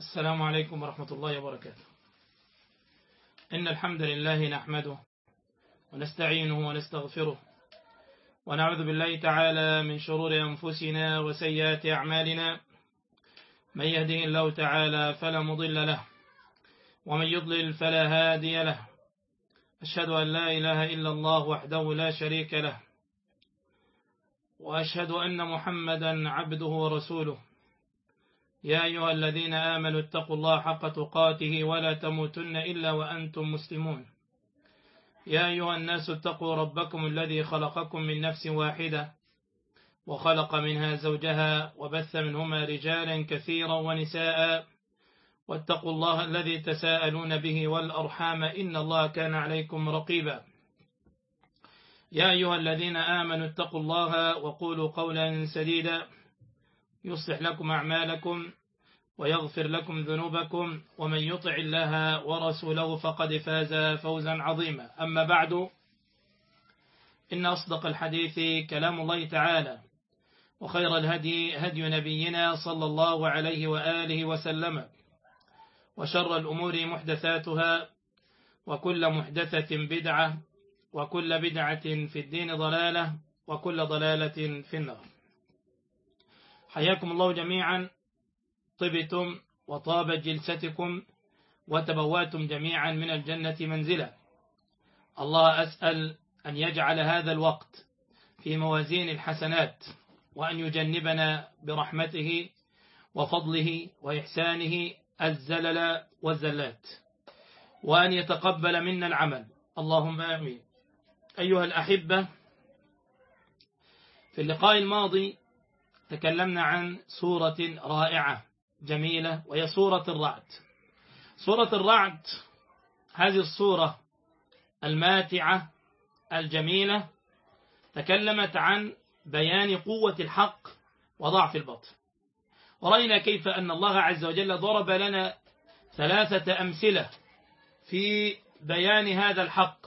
السلام عليكم ورحمة الله وبركاته إن الحمد لله نحمده ونستعينه ونستغفره ونعوذ بالله تعالى من شرور أنفسنا وسيئات أعمالنا من يهده الله تعالى فلا مضل له ومن يضلل فلا هادي له أشهد أن لا إله إلا الله وحده لا شريك له وأشهد أن محمدا عبده ورسوله يا أيها الذين آمنوا اتقوا الله حق تقاته ولا تموتن إلا وأنتم مسلمون يا أيها الناس اتقوا ربكم الذي خلقكم من نفس واحدة وخلق منها زوجها وبث منهما رجالا كثيرا ونساء واتقوا الله الذي تساءلون به والأرحام إن الله كان عليكم رقيبا يا أيها الذين آمنوا اتقوا الله وقولوا قولا سديدا يصلح لكم أعمالكم ويغفر لكم ذنوبكم ومن يطع الله ورسوله فقد فاز فوزا عظيما أما بعد إن أصدق الحديث كلام الله تعالى وخير الهدي هدي نبينا صلى الله عليه وآله وسلم وشر الأمور محدثاتها وكل محدثة بدعة وكل بدعة في الدين ضلالة وكل ضلالة في النار حياكم الله جميعا طبتم وطابت جلستكم وتبواتم جميعا من الجنة منزلا الله أسأل أن يجعل هذا الوقت في موازين الحسنات وأن يجنبنا برحمته وفضله وإحسانه الزلل والزلات وأن يتقبل منا العمل اللهم آمين أيها الأحبة في اللقاء الماضي تكلمنا عن سورة رائعة جميلة وهي سورة الرعد سورة الرعد هذه السورة الماتعة الجميلة تكلمت عن بيان قوة الحق وضعف الباطل ورأينا كيف أن الله عز وجل ضرب لنا ثلاثة أمثلة في بيان هذا الحق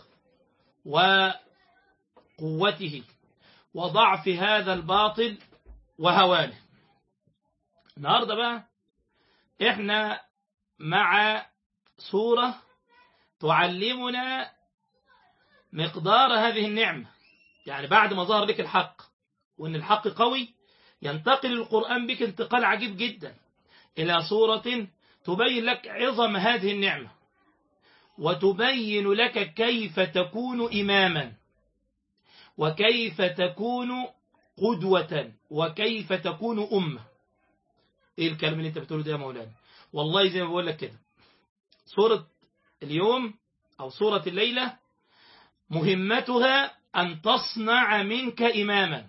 وقوته وضعف هذا الباطل وهوانه النهاردة بقى احنا مع سورة تعلمنا مقدار هذه النعمة يعني بعد ما ظهر لك الحق وان الحق قوي ينتقل القرآن بك انتقال عجيب جدا إلى سورة تبين لك عظم هذه النعمة وتبين لك كيف تكون إماما وكيف تكون قدوة وكيف تكون أمة إيه الكلام اللي أنت بتقوله ده يا مولانا والله زي ما بقول لك كده سورة اليوم أو سورة الليلة مهمتها أن تصنع منك إماما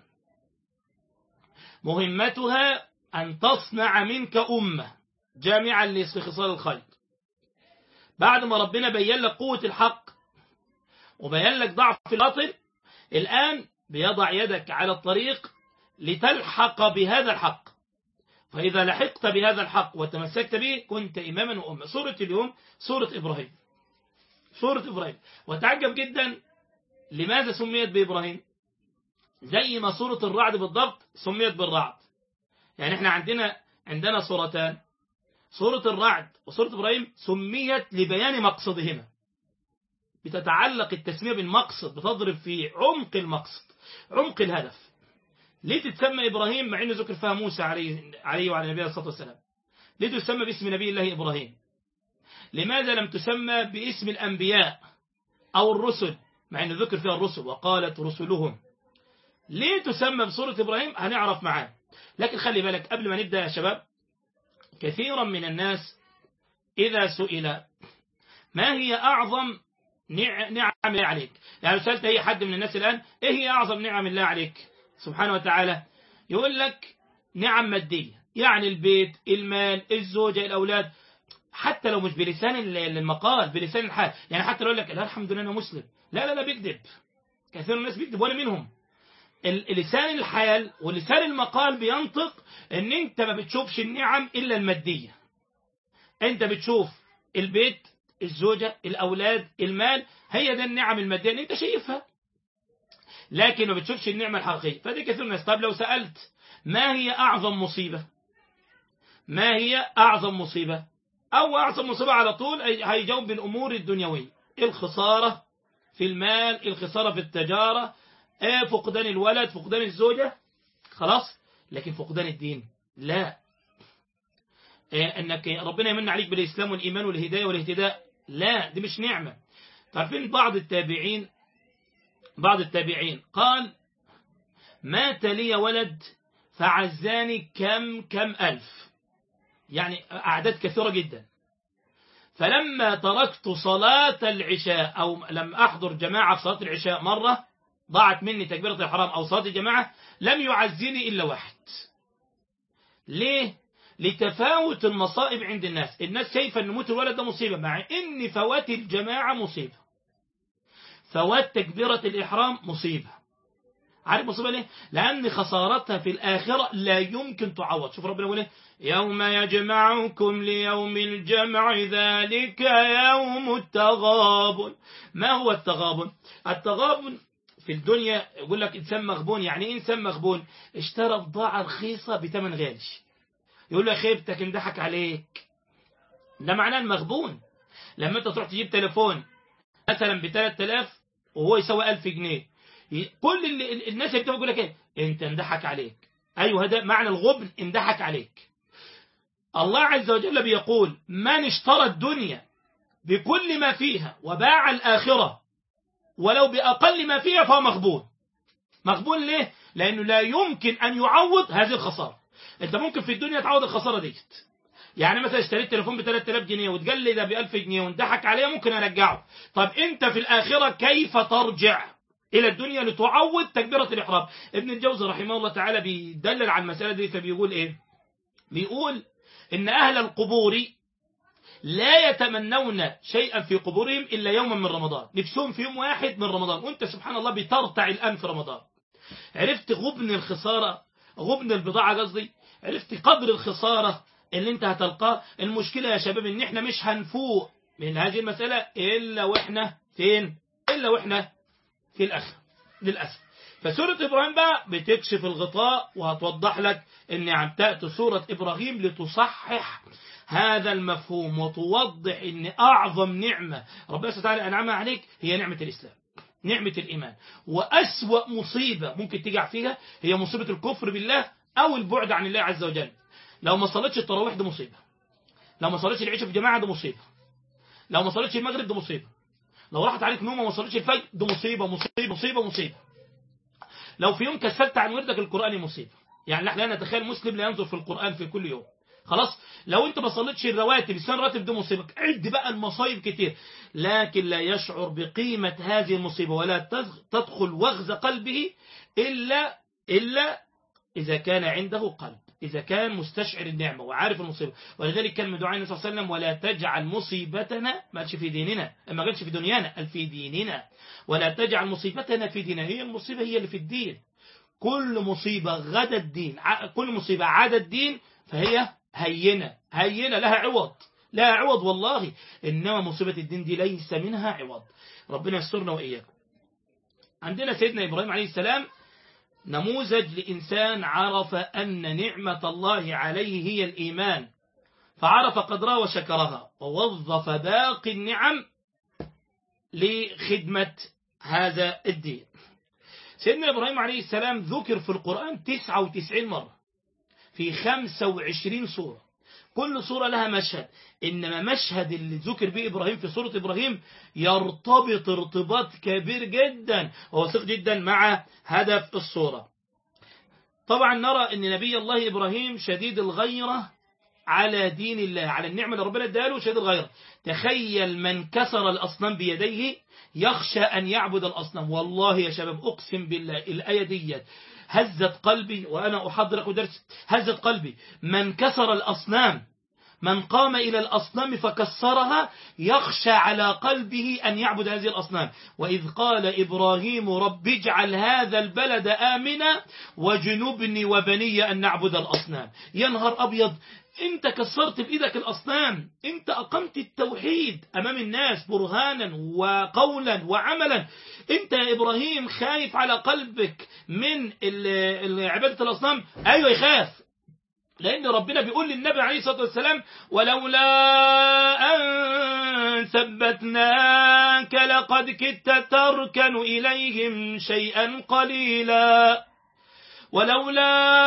مهمتها أن تصنع منك أمة جامعا لخصال الخير بعد ما ربنا بين لك قوة الحق وبين لك ضعف الباطل الآن بيضع يدك على الطريق لتلحق بهذا الحق فإذا لحقت بهذا الحق وتمسكت به كنت إماما وأمة سورة اليوم سورة إبراهيم سورة إبراهيم وتعجب جدا لماذا سميت بإبراهيم زي ما سورة الرعد بالضبط سميت بالرعد يعني احنا عندنا عندنا سورتان سورة الرعد وسورة إبراهيم سميت لبيان مقصدهما بتتعلق التسمية بالمقصد بتضرب في عمق المقصد عمق الهدف ليه تتسمى إبراهيم مع أنه ذكر فيها موسى عليه, عليه وعلى نبيه الصلاة والسلام ليه تسمى باسم نبي الله إبراهيم لماذا لم تسمى باسم الأنبياء أو الرسل مع أنه ذكر فيها الرسل وقالت رسلهم ليه تسمى بصورة إبراهيم هنعرف معاه لكن خلي بالك قبل ما نبدأ يا شباب كثيرا من الناس إذا سئل ما هي أعظم نعم الله عليك يعني سألت أي حد من الناس الآن إيه هي أعظم نعم الله عليك سبحانه وتعالى يقول لك نعم مادية يعني البيت المال الزوجة الأولاد حتى لو مش بلسان المقال بلسان الحال يعني حتى لو يقول لك لا الحمد لله أنا مسلم لا لا لا بيكذب كثير من الناس بيكذب وأنا منهم لسان الحال ولسان المقال بينطق ان انت ما بتشوفش النعم الا المادية انت بتشوف البيت الزوجة الاولاد المال هي ده النعم المادية اللي انت شايفها لكن ما بتشوفش النعمة الحقيقية فدي كثير من الناس طب لو سألت ما هي اعظم مصيبة ما هي اعظم مصيبة أو أعظم مصيبة على طول هيجاوب بالأمور الدنيوية الخسارة في المال الخسارة في التجارة إيه فقدان الولد فقدان الزوجة خلاص لكن فقدان الدين لا إيه أنك ربنا يمن عليك بالإسلام والإيمان والهداية والاهتداء لا دي مش نعمة تعرفين بعض التابعين بعض التابعين قال مات لي ولد فعزاني كم كم ألف يعني أعداد كثيرة جدا فلما تركت صلاة العشاء أو لم أحضر جماعة في صلاة العشاء مرة ضاعت مني تكبيرة الحرام أو صلاة الجماعة لم يعزني إلا واحد ليه؟ لتفاوت المصائب عند الناس الناس شايفة أن موت الولد ده مصيبة مع أن فوات الجماعة مصيبة فوات تكبيرة الإحرام مصيبة عارف مصيبة ليه؟ لأن خسارتها في الآخرة لا يمكن تعوض شوف ربنا يقول ايه يوم يجمعكم ليوم الجمع ذلك يوم التغابن ما هو التغابن؟ التغابن في الدنيا يقول لك إنسان مغبون يعني إيه إنسان مغبون اشترى بضاعة رخيصة بثمن غالي يقول له خيبتك اندحك عليك ده معناه المغبون لما انت تروح تجيب تليفون مثلا ب 3000 وهو يساوي 1000 جنيه كل اللي الناس اللي بتقول لك ايه انت اندحك عليك ايوه هذا معنى الغبن اندحك عليك الله عز وجل بيقول من اشترى الدنيا بكل ما فيها وباع الآخرة ولو بأقل ما فيها فهو مغبون مغبون ليه؟ لأنه لا يمكن أن يعوض هذه الخسارة أنت ممكن في الدنيا تعوض الخسارة ديت يعني مثلا اشتريت تليفون ب 3000 جنيه وتقال لي ده ب 1000 جنيه وانضحك عليه ممكن ارجعه طب انت في الاخره كيف ترجع الى الدنيا لتعوض تكبيره الاحرام ابن الجوزي رحمه الله تعالى بيدلل على المساله دي فبيقول ايه بيقول ان اهل القبور لا يتمنون شيئا في قبورهم الا يوما من رمضان نفسهم في يوم واحد من رمضان وانت سبحان الله بترتع الان في رمضان عرفت غبن الخساره غبن البضاعه قصدي عرفت قدر الخساره اللي انت هتلقاه المشكلة يا شباب ان احنا مش هنفوق من هذه المسألة الا واحنا فين الا واحنا في الاخر للأسف فسورة ابراهيم بقى بتكشف الغطاء وهتوضح لك ان عم تأتي سورة ابراهيم لتصحح هذا المفهوم وتوضح ان اعظم نعمة ربنا سبحانه وتعالى انعمها عليك هي نعمة الاسلام نعمة الايمان واسوأ مصيبة ممكن تقع فيها هي مصيبة الكفر بالله او البعد عن الله عز وجل لو ما صليتش التراويح دي مصيبة لو ما صليتش العشاء في جماعة دي مصيبة لو ما صليتش المغرب دي مصيبة لو راحت عليك نوم وما صليتش الفجر دي مصيبة مصيبة مصيبة مصيبة لو في يوم كسلت عن وردك القرآني مصيبة يعني نحن لا نتخيل مسلم لا ينظر في القرآن في كل يوم خلاص لو انت ما صليتش الرواتب السنة راتب دي مصيبة عد بقى المصايب كتير لكن لا يشعر بقيمة هذه المصيبة ولا تدخل وغز قلبه إلا إلا إذا كان عنده قلب إذا كان مستشعر النعمة وعارف المصيبة ولذلك كان من دعاء النبي صلى الله عليه وسلم ولا تجعل مصيبتنا ما قالش في ديننا ما قالش في دنيانا قال في ديننا ولا تجعل مصيبتنا في ديننا هي المصيبة هي اللي في الدين كل مصيبة غدا الدين كل مصيبة عدا الدين فهي هينة هينة لها عوض لها عوض والله إنما مصيبة الدين دي ليس منها عوض ربنا يسترنا وإياكم عندنا سيدنا إبراهيم عليه السلام نموذج لإنسان عرف أن نعمة الله عليه هي الإيمان فعرف قدرها وشكرها ووظف باقي النعم لخدمة هذا الدين سيدنا إبراهيم عليه السلام ذكر في القرآن 99 مرة في 25 سورة كل سورة لها مشهد إنما مشهد اللي ذكر به إبراهيم في سورة إبراهيم يرتبط ارتباط كبير جدا ووثيق جدا مع هدف السورة طبعا نرى أن نبي الله إبراهيم شديد الغيرة على دين الله على النعمة اللي ربنا اداله شديد الغيرة تخيل من كسر الأصنام بيديه يخشى أن يعبد الأصنام والله يا شباب أقسم بالله الآية ديت هزت قلبي وأنا أحضر درس هزت قلبي من كسر الأصنام من قام إلى الأصنام فكسرها يخشى على قلبه أن يعبد هذه الأصنام وإذ قال إبراهيم رب اجعل هذا البلد آمنا وجنبني وبني أن نعبد الأصنام ينهر أبيض انت كسرت بإيدك الأصنام انت أقمت التوحيد أمام الناس برهانا وقولا وعملا انت يا إبراهيم خايف على قلبك من عبادة الأصنام أيوة يخاف لأن ربنا بيقول للنبي عليه الصلاة والسلام ولولا أن ثبتناك لقد كدت تركن إليهم شيئا قليلا ولولا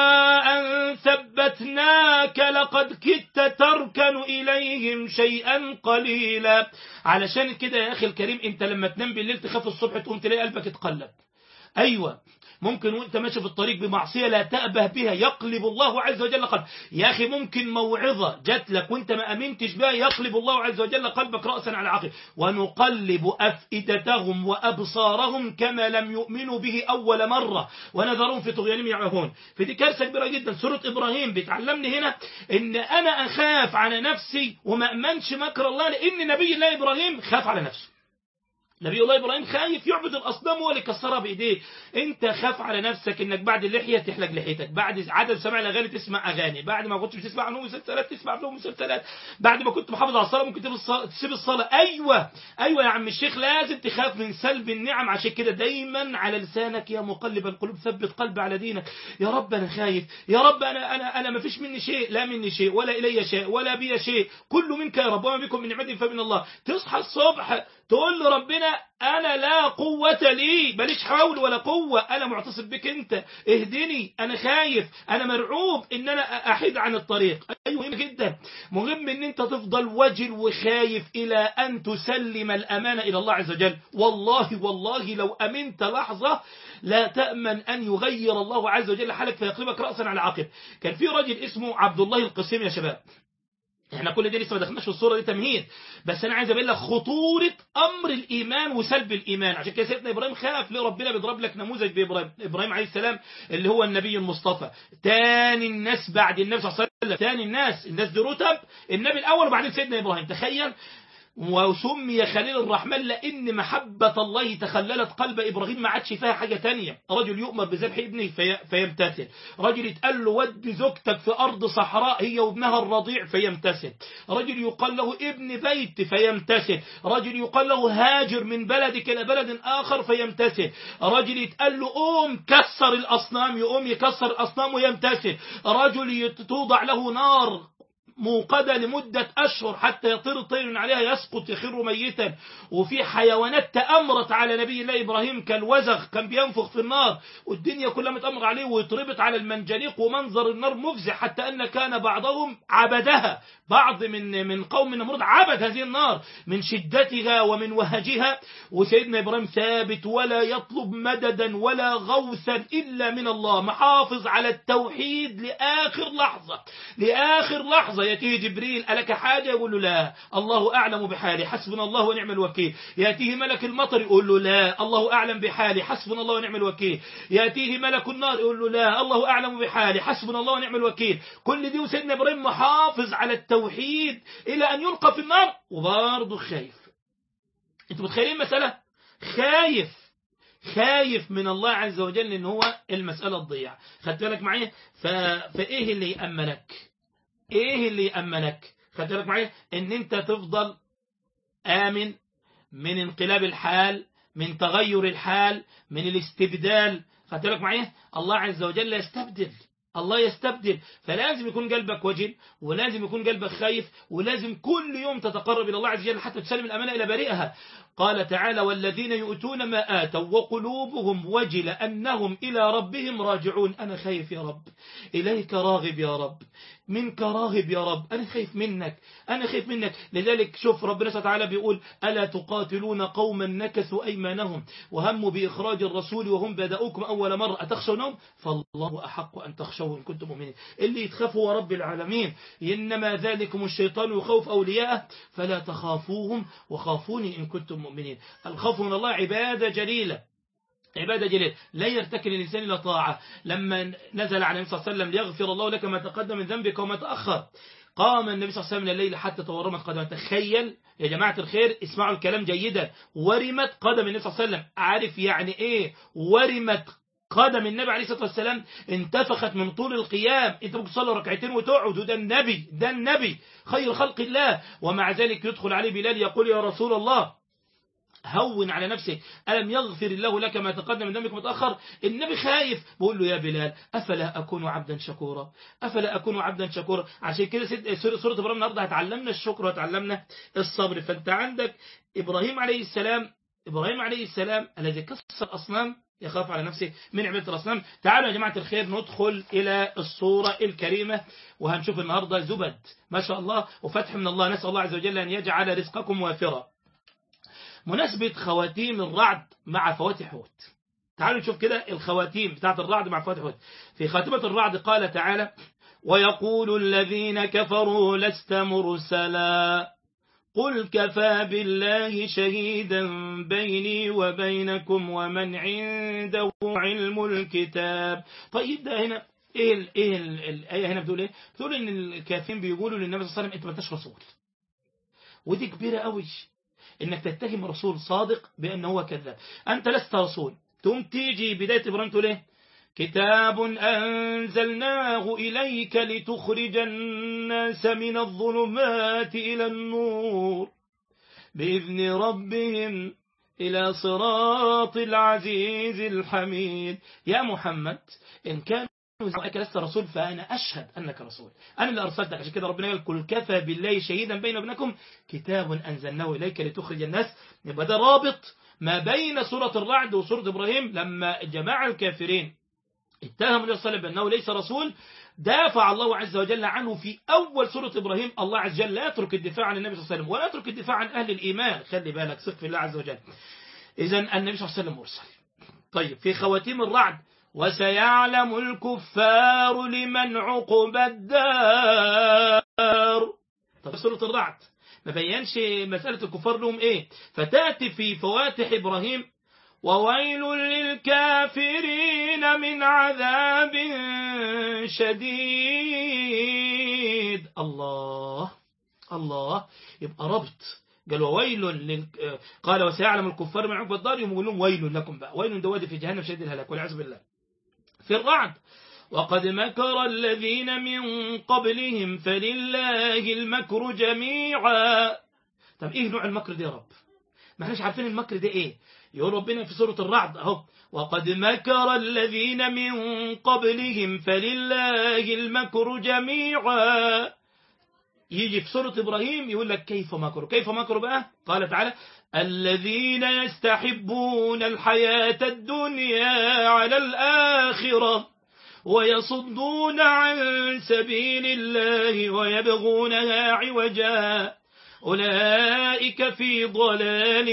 أن ثبتناك لقد كدت تركن إليهم شيئا قليلا علشان كده يا أخي الكريم أنت لما تنام بالليل تخاف الصبح تقوم تلاقي قلبك اتقلب أيوة ممكن وانت ماشي في الطريق بمعصية لا تأبه بها يقلب الله عز وجل قلب يا أخي ممكن موعظة جات لك وانت ما أمنتش بها يقلب الله عز وجل قلبك رأسا على عقل ونقلب أفئدتهم وأبصارهم كما لم يؤمنوا به أول مرة ونذرهم في طغيانهم يعمهون فدي كارثة كبيرة جدا سورة إبراهيم بتعلمني هنا إن أنا أخاف على نفسي وما أمنش مكر الله لأن نبي الله إبراهيم خاف على نفسه نبي الله إبراهيم خايف يعبد الأصنام هو اللي كسرها بإيديه أنت خاف على نفسك إنك بعد اللحية تحلق لحيتك بعد عدم سماع الأغاني تسمع أغاني بعد ما كنتش بتسمع عنهم مسلسلات تسمع عنهم مسلسلات بعد ما كنت محافظ على الصلاة ممكن تسيب الصلاة أيوة أيوة يا عم الشيخ لازم تخاف من سلب النعم عشان كده دايما على لسانك يا مقلب القلوب ثبت قلبي على دينك يا رب أنا خايف يا رب أنا أنا أنا ما فيش مني شيء لا مني شيء ولا إلي شيء ولا بي شيء كل منك يا رب وما بكم من نعمة فمن الله تصحى الصبح تقول له ربنا أنا لا قوة لي ماليش حول ولا قوة أنا معتصم بك أنت اهدني أنا خايف أنا مرعوب إن أنا أحيد عن الطريق أيوة مهم جدا مهم إن أنت تفضل وجل وخايف إلى أن تسلم الأمانة إلى الله عز وجل والله والله لو أمنت لحظة لا تأمن أن يغير الله عز وجل حالك فيقلبك رأسا على عقب كان في راجل اسمه عبد الله القسيم يا شباب احنا كل دي لسه ما دخلناش في الصوره دي تمهيد بس انا عايز ابين لك خطوره امر الايمان وسلب الايمان عشان كده سيدنا ابراهيم خاف ليه ربنا بيضرب لك نموذج بابراهيم ابراهيم عليه السلام اللي هو النبي المصطفى تاني الناس بعد النبي صلى الله عليه وسلم تاني الناس الناس دي رتب النبي الاول وبعدين سيدنا ابراهيم تخيل وسمي خليل الرحمن لأن محبة الله تخللت قلب إبراهيم ما عادش فيها حاجة تانية رجل يؤمر بذبح ابنه في فيمتثل رجل يتقال له ود زوجتك في أرض صحراء هي وابنها الرضيع فيمتثل رجل يقال له ابن بيت فيمتثل رجل يقال له هاجر من بلدك إلى بلد آخر فيمتثل رجل يتقال له قوم كسر الأصنام يقوم يكسر الأصنام ويمتثل رجل توضع له نار موقدة لمدة أشهر حتى يطير طير عليها يسقط يخر ميتا وفي حيوانات تأمرت على نبي الله إبراهيم كالوزغ كان بينفخ في النار والدنيا كلها متأمر عليه ويتربط على المنجنيق ومنظر النار مفزع حتى أن كان بعضهم عبدها بعض من من قوم النمرود عبد هذه النار من شدتها ومن وهجها وسيدنا إبراهيم ثابت ولا يطلب مددا ولا غوثا إلا من الله محافظ على التوحيد لآخر لحظة لآخر لحظة يأتيه جبريل ألك حاجة يقول له لا الله أعلم بحالي حسبنا الله ونعم الوكيل يأتيه ملك المطر يقول له لا الله أعلم بحالي حسبنا الله ونعم الوكيل يأتيه ملك النار يقول له لا الله أعلم بحالي حسبنا الله ونعم الوكيل كل دي وسيدنا إبراهيم محافظ على التوحيد إلى أن يلقى في النار وبرضه خايف انتوا متخيلين مسألة خايف خايف من الله عز وجل ان هو المسألة تضيع خدت بالك معايا ف... فايه اللي يأمنك ايه اللي يأمنك خدت بالك معايا ان انت تفضل آمن من انقلاب الحال من تغير الحال من الاستبدال خدت بالك معايا الله عز وجل يستبدل الله يستبدل فلازم يكون قلبك وجل ولازم يكون قلبك خايف ولازم كل يوم تتقرب إلى الله عز وجل حتى تسلم الأمانة إلى بريئها قال تعالى والذين يؤتون ما آتوا وقلوبهم وجل أنهم إلى ربهم راجعون أنا خايف يا رب إليك راغب يا رب منك راغب يا رب أنا خايف منك أنا خايف منك لذلك شوف ربنا سبحانه وتعالى بيقول ألا تقاتلون قوما نكثوا أيمانهم وهموا بإخراج الرسول وهم بدأوكم أول مرة أتخشونهم فالله أحق أن تخشوا إن كنتم مؤمنين اللي يتخافوا رب العالمين إنما ذلكم الشيطان يخوف أولياءه فلا تخافوهم وخافوني إن كنتم مؤمنين الخوف من الله عبادة جليلة عبادة جليلة لا يرتكل الإنسان إلى طاعة لما نزل على النبي صلى الله عليه وسلم ليغفر الله لك ما تقدم من ذنبك وما تأخر قام النبي صلى الله عليه وسلم من الليل حتى تورمت قدمه تخيل يا جماعة الخير اسمعوا الكلام جيدا ورمت قدم النبي صلى الله عليه وسلم عارف يعني ايه ورمت قدم النبي عليه الصلاة والسلام انتفخت من طول القيام انت ممكن تصلي ركعتين وتقعد وده النبي ده النبي خير خلق الله ومع ذلك يدخل عليه بلال يقول يا رسول الله هون على نفسك ألم يغفر الله لك ما تقدم من ذنبك متأخر النبي خايف بقول له يا بلال أفلا أكون عبدا شكورا أفلا أكون عبدا شكورا عشان كده سورة إبراهيم النهارده هتعلمنا الشكر وهتعلمنا الصبر فأنت عندك إبراهيم عليه السلام إبراهيم عليه السلام الذي كسر أصنام يخاف على نفسه من عبادة الأصنام تعالوا يا جماعة الخير ندخل إلى الصورة الكريمة وهنشوف النهاردة زبد ما شاء الله وفتح من الله نسأل الله عز وجل أن يجعل رزقكم وافرا مناسبة خواتيم الرعد مع فواتح هود تعالوا نشوف كده الخواتيم بتاعت الرعد مع فواتح هود في خاتمة الرعد قال تعالى ويقول الذين كفروا لست مرسلا قل كفى بالله شهيدا بيني وبينكم ومن عنده علم الكتاب طيب ده هنا ايه ال ايه ال الايه هنا بتقول ايه بتقول ان الكافرين بيقولوا للنبي صلى الله عليه وسلم انت ما انتش رسول ودي كبيره قوي انك تتهم رسول صادق بان هو كذاب انت لست رسول تقوم تيجي بدايه ابراهيم تقول ايه كتاب أنزلناه إليك لتخرج الناس من الظلمات إلى النور بإذن ربهم إلى صراط العزيز الحميد يا محمد إن كان أنك لست رسول فأنا أشهد أنك رسول أنا اللي أرسلتك عشان كده ربنا قال كل كفى بالله شهيدا بيني وبينكم كتاب أنزلناه إليك لتخرج الناس يبقى ده رابط ما بين سورة الرعد وسورة إبراهيم لما جماعة الكافرين اتهم النبي صلى الله عليه وسلم بأنه ليس رسول دافع الله عز وجل عنه في أول سورة إبراهيم الله عز وجل لا يترك الدفاع عن النبي صلى الله عليه وسلم ولا يترك الدفاع عن أهل الإيمان خلي بالك ثق في الله عز وجل إذا النبي صلى الله عليه وسلم مرسل طيب في خواتيم الرعد وسيعلم الكفار لمن عقب الدار طب سورة الرعد ما بينش مسألة الكفار لهم إيه فتأتي في فواتح إبراهيم وويل للكافرين من عذاب شديد الله الله يبقى ربط قال وويل لل... قال وسيعلم الكفار من عقب الدار يقول لهم ويل لكم بقى ويل دوادي في جهنم شديد الهلاك والعياذ بالله في الرعد وقد مكر الذين من قبلهم فلله المكر جميعا طب ايه نوع المكر ده يا رب ما احناش عارفين المكر ده ايه يقول ربنا في سورة الرعد اهو وقد مكر الذين من قبلهم فلله المكر جميعا يجي في سورة إبراهيم يقول لك كيف مكروا كيف مكروا بقى قال تعالى الذين يستحبون الحياة الدنيا على الآخرة ويصدون عن سبيل الله ويبغونها عوجا أولئك في ضلال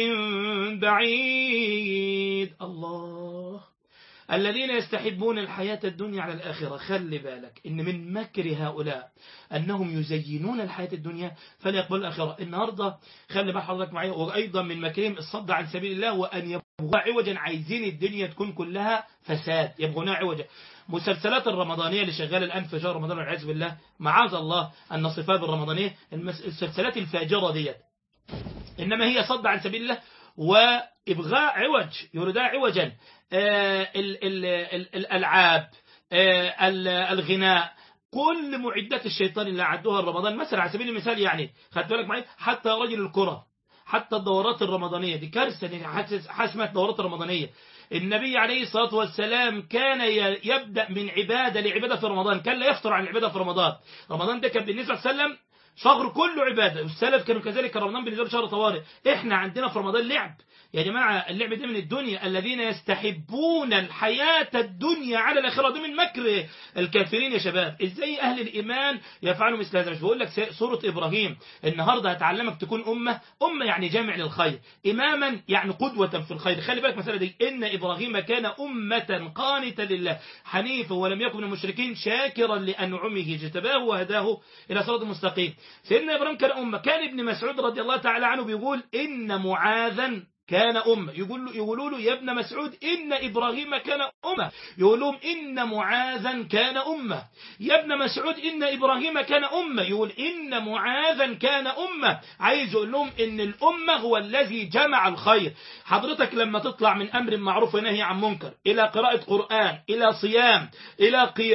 بعيد الله الذين يستحبون الحياة الدنيا على الآخرة خلي بالك إن من مكر هؤلاء أنهم يزينون الحياة الدنيا فلا يقبل الآخرة النهاردة خلي بقى حضرتك معي وأيضا من مكرهم الصد عن سبيل الله وأن يبغوا عوجا عايزين الدنيا تكون كلها فساد يبغونها عوجا مسلسلات الرمضانية اللي شغالة الآن في شهر رمضان والعياذ بالله معاذ الله أن نصفها بالرمضانية المسلسلات الفاجرة ديت إنما هي صد عن سبيل الله وإبغاء عوج يريدها عوجا آه ال ال ال الألعاب آه الغناء كل معدات الشيطان اللي عدوها رمضان مثلا على سبيل المثال يعني خدت بالك معي حتى رجل الكرة حتى الدورات الرمضانية دي كارثة حسمت الدورات الرمضانية النبي عليه الصلاة والسلام كان يبدأ من عبادة لعبادة في رمضان كان لا يفطر عن العبادة في رمضان رمضان ده كان بالنسبة للسلام شهر كله عبادة والسلف كانوا كذلك رمضان بالنسبة شهر طوارئ احنا عندنا في رمضان لعب يا جماعة اللعب ده من الدنيا الذين يستحبون الحياة الدنيا على الآخرة ده من مكر الكافرين يا شباب ازاي أهل الإيمان يفعلوا مثل هذا مش بقول لك سورة إبراهيم النهاردة هتعلمك تكون أمة أمة يعني جامع للخير إماما يعني قدوة في الخير خلي بالك مسألة دي إن إبراهيم كان أمة قانتا لله حنيفا ولم يكن من المشركين شاكرا لأنعمه اجتباه وهداه إلى صراط مستقيم سيدنا إبراهيم كان أمة كان ابن مسعود رضي الله تعالى عنه بيقول إن معاذا كان أمة يقول له يقولوا له يا ابن مسعود إن إبراهيم كان أمة يقول لهم إن معاذا كان أمة يا ابن مسعود إن إبراهيم كان أمة يقول إن معاذا كان أمة عايز يقول لهم إن الأمة هو الذي جمع الخير حضرتك لما تطلع من أمر معروف ونهي عن منكر إلى قراءة قرآن إلى صيام إلى قيام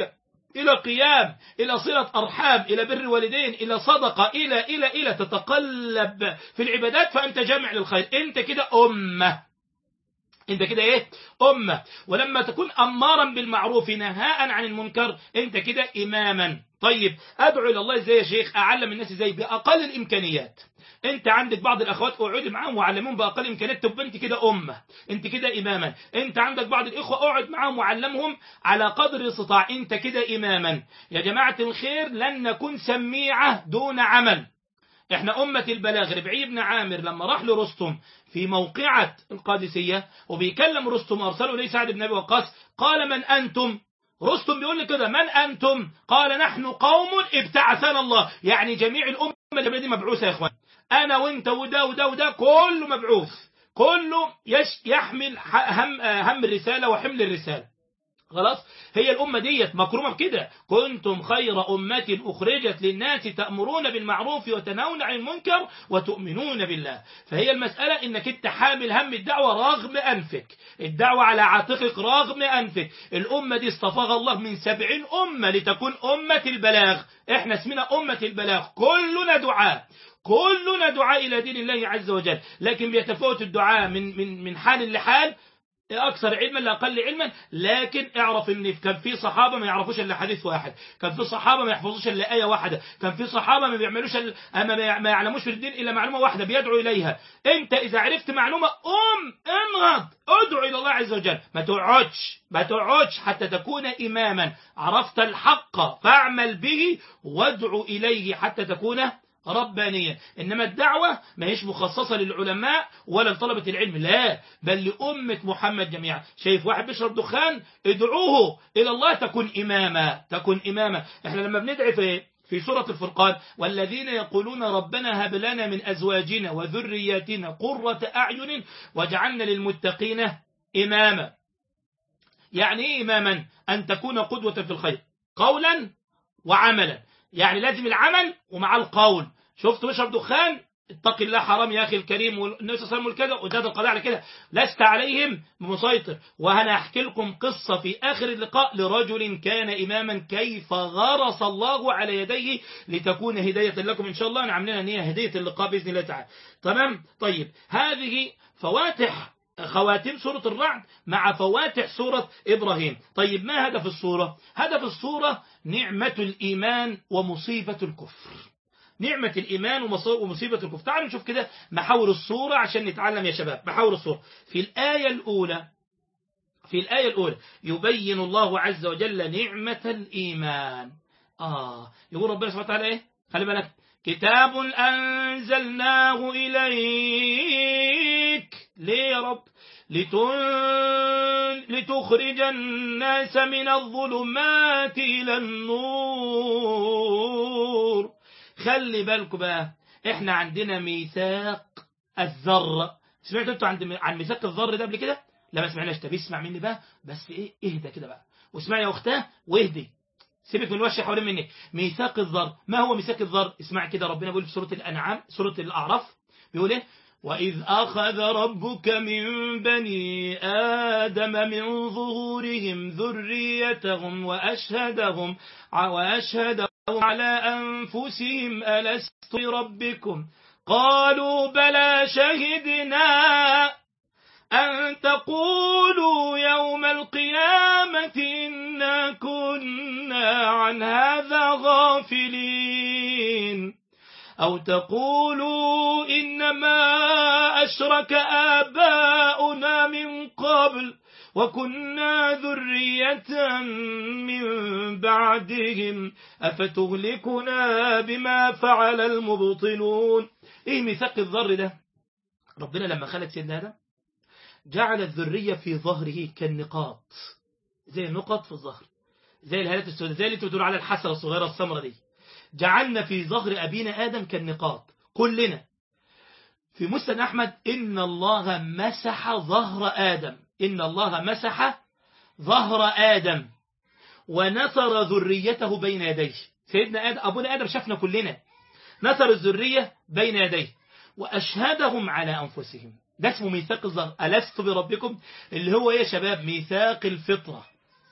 إلى قيام إلى صلة أرحام إلى بر والدين إلى صدقة إلى إلى إلى تتقلب في العبادات فأنت جامع للخير أنت كده أمة انت كده ايه امه ولما تكون امارا بالمعروف نهاء عن المنكر انت كده اماما طيب ادعو الى الله ازاي يا شيخ اعلم الناس ازاي باقل الامكانيات انت عندك بعض الاخوات اقعدي معاهم وعلمهم باقل الامكانيات تبقى انت كده امه انت كده اماما انت عندك بعض الاخوه اقعد معاهم وعلمهم على قدر الاستطاع انت كده اماما يا جماعه الخير لن نكون سميعه دون عمل احنا أمة البلاغ ربعي بن عامر لما راح لرستم في موقعة القادسية وبيكلم رستم أرسله ليه سعد بن أبي وقاص قال من أنتم رستم بيقول لي كده من أنتم قال نحن قوم ابتعثنا الله يعني جميع الأمة اللي دي مبعوثة يا إخوان أنا وأنت وده وده وده كله مبعوث كله يش يحمل هم, هم الرسالة وحمل الرسالة خلاص هي الأمة ديت مكرومة بكده كنتم خير أمة أخرجت للناس تأمرون بالمعروف وتنهون عن المنكر وتؤمنون بالله فهي المسألة إنك أنت حامل هم الدعوة رغم أنفك الدعوة على عاتقك رغم أنفك الأمة دي اصطفاها الله من سبعين أمة لتكون أمة البلاغ احنا اسمنا أمة البلاغ كلنا دعاء كلنا دعاء إلى دين الله عز وجل لكن بيتفاوت الدعاء من من من حال لحال أكثر علما لا أقل علما لكن اعرف إن كان في صحابة ما يعرفوش إلا حديث واحد كان في صحابة ما يحفظوش إلا آية واحدة كان في صحابة ما بيعملوش أما ما يعلموش في الدين إلا معلومة واحدة بيدعو إليها أنت إذا عرفت معلومة أم انغض ادعو إلى الله عز وجل ما تقعدش ما تقعدش حتى تكون إماما عرفت الحق فاعمل به وادعو إليه حتى تكون ربانية إنما الدعوة ما هيش مخصصة للعلماء ولا لطلبة العلم لا بل لأمة محمد جميعا شايف واحد بيشرب دخان ادعوه إلى الله تكون إماما تكون إماما إحنا لما بندعي في في سورة الفرقان والذين يقولون ربنا هب لنا من أزواجنا وذرياتنا قرة أعين واجعلنا للمتقين إماما يعني إيه إماما أن تكون قدوة في الخير قولا وعملا يعني لازم العمل ومع القول شفت بيشرب دخان اتق الله حرام يا أخي الكريم والنبي صلى الله عليه وسلم كده وزاد القضاء على كده لست عليهم بمسيطر وأنا أحكي لكم قصة في آخر اللقاء لرجل كان إماما كيف غرس الله على يديه لتكون هداية لكم إن شاء الله أنا عاملين هي هدية اللقاء بإذن الله تعالى تمام طيب هذه فواتح خواتيم سورة الرعد مع فواتح سورة إبراهيم طيب ما هدف السورة هدف السورة نعمة الإيمان ومصيبة الكفر نعمة الإيمان ومصيبة الكفر تعالوا نشوف كده محاور الصورة عشان نتعلم يا شباب محاور الصورة في الآية الأولى في الآية الأولى يبين الله عز وجل نعمة الإيمان آه يقول ربنا سبحانه وتعالى إيه خلي بالك كتاب أنزلناه إليك ليه يا رب لتن... لتخرج الناس من الظلمات إلى النور خلي بالكم بقى احنا عندنا ميثاق الذر سمعتوا انتوا عند عن ميثاق الذر ده قبل كده لا ما سمعناش طب اسمع مني بقى بس ايه اهدى كده بقى واسمعي يا اختاه واهدي سيبك من الوش حوالين منك ميثاق الذر ما هو ميثاق الذر اسمع كده ربنا بيقول في سورة الأنعام سورة الأعراف بيقول ايه وإذ أخذ ربك من بني آدم من ظهورهم ذريتهم وأشهدهم وأشهدهم على أنفسهم ألست بربكم قالوا بلى شهدنا أن تقولوا يوم القيامة إنا كنا عن هذا غافلين أو تقولوا إنما أشرك آباؤنا من قبل وكنا ذرية من بعدهم أفتهلكنا بما فعل المبطلون إيه ميثاق الذر ده ربنا لما خلق سيدنا آدم جعل الذرية في ظهره كالنقاط زي النقط في الظهر زي الهالات السوداء زي اللي تدور على الحسرة الصغيرة السمرة دي جعلنا في ظهر أبينا آدم كالنقاط كلنا في مسند أحمد إن الله مسح ظهر آدم إن الله مسح ظهر آدم ونثر ذريته بين يديه سيدنا آدم أبونا آدم شافنا كلنا نثر الذرية بين يديه وأشهدهم على أنفسهم ده اسمه ميثاق الظهر ألست بربكم اللي هو يا شباب ميثاق الفطرة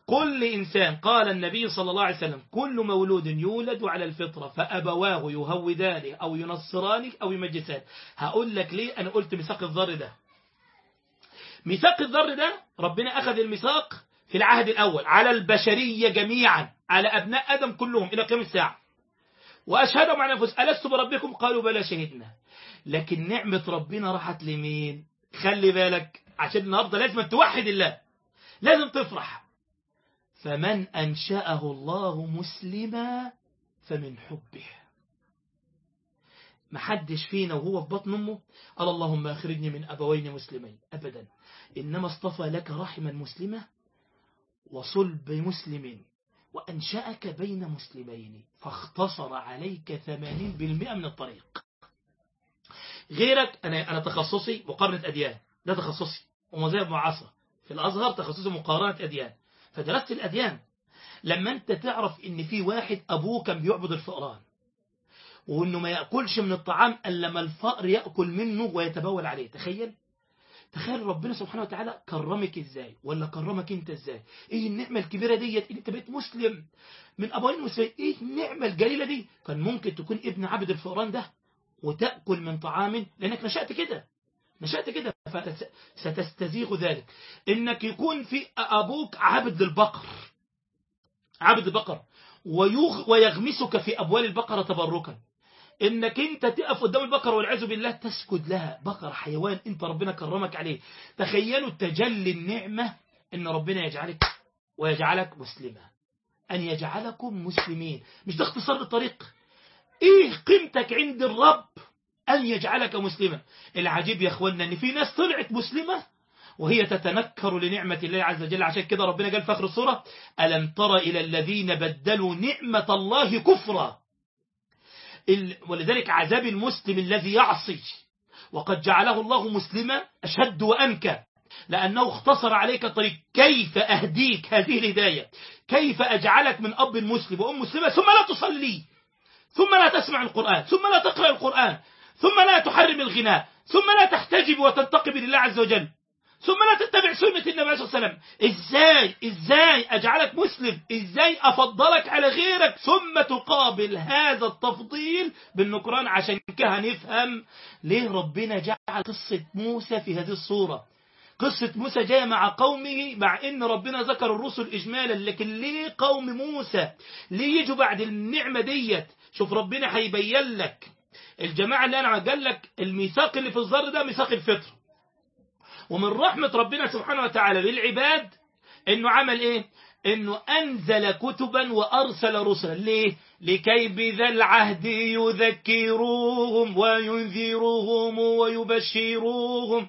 كل إنسان قال النبي صلى الله عليه وسلم كل مولود يولد على الفطرة فأبواه يهودانه أو ينصرانه أو يمجسانه هقول لك ليه أنا قلت ميثاق الذر ده ميثاق الذر ده ربنا أخذ الميثاق في العهد الأول على البشرية جميعا على أبناء آدم كلهم إلى قيام الساعة وأشهدهم على أنفسهم ألست بربكم قالوا بلى شهدنا لكن نعمة ربنا راحت لمين خلي بالك عشان النهاردة لازم توحد الله لازم تفرح فمن أنشأه الله مسلما فمن حبه محدش فينا وهو في بطن أمه قال اللهم أخرجني من أبوين مسلمين أبدا إنما اصطفى لك رحما مسلمة وصلب مسلم وأنشأك بين مسلمين فاختصر عليك ثمانين بالمئة من الطريق غيرك أنا, أنا تخصصي مقارنة أديان ده تخصصي ومذاهب معاصرة في الأزهر تخصصي مقارنة أديان فدرست الأديان لما أنت تعرف إن في واحد أبوه كان بيعبد الفئران وإنه ما يأكلش من الطعام إلا ما الفأر يأكل منه ويتبول عليه تخيل تخيل ربنا سبحانه وتعالى كرمك ازاي ولا كرمك انت ازاي ايه النعمة الكبيرة ديت انت بقيت مسلم من ابوين مسلمين ايه النعمة الجليلة دي كان ممكن تكون ابن عبد الفئران ده وتأكل من طعام لانك نشأت كده نشأت كده فستستزيغ ذلك انك يكون في ابوك عبد للبقر عبد البقر ويغ ويغمسك في ابوال البقرة تبركا انك انت تقف قدام البقرة والعياذ بالله تسجد لها بقرة حيوان انت ربنا كرمك عليه تخيلوا تجلي النعمة ان ربنا يجعلك ويجعلك مسلما ان يجعلكم مسلمين مش ده اختصار الطريق ايه قيمتك عند الرب ان يجعلك مسلما العجيب يا اخوانا ان في ناس طلعت مسلمة وهي تتنكر لنعمة الله عز وجل عشان كده ربنا قال في آخر السورة ألم تر إلى الذين بدلوا نعمة الله كفرا ولذلك عذاب المسلم الذي يعصي وقد جعله الله مسلما أشد وأنكى لأنه اختصر عليك الطريق كيف أهديك هذه الهداية كيف أجعلك من أب مسلم وأم مسلمة ثم لا تصلي ثم لا تسمع القرآن ثم لا تقرأ القرآن ثم لا تحرم الغناء ثم لا تحتجب وتنتقب لله عز وجل ثم لا تتبع سنة النبي صلى الله عليه وسلم ازاي ازاي اجعلك مسلم ازاي افضلك على غيرك ثم تقابل هذا التفضيل بالنكران عشان كده هنفهم ليه ربنا جعل قصة موسى في هذه الصورة قصة موسى جاية مع قومه مع ان ربنا ذكر الرسل اجمالا لكن ليه قوم موسى ليه يجوا بعد النعمة ديت شوف ربنا هيبين لك الجماعة اللي انا قال لك الميثاق اللي في الظر ده ميثاق الفطر ومن رحمة ربنا سبحانه وتعالى بالعباد انه عمل ايه انه انزل كتبا وارسل رسلا ليه لكي بذا العهد يذكروهم وينذروهم ويبشروهم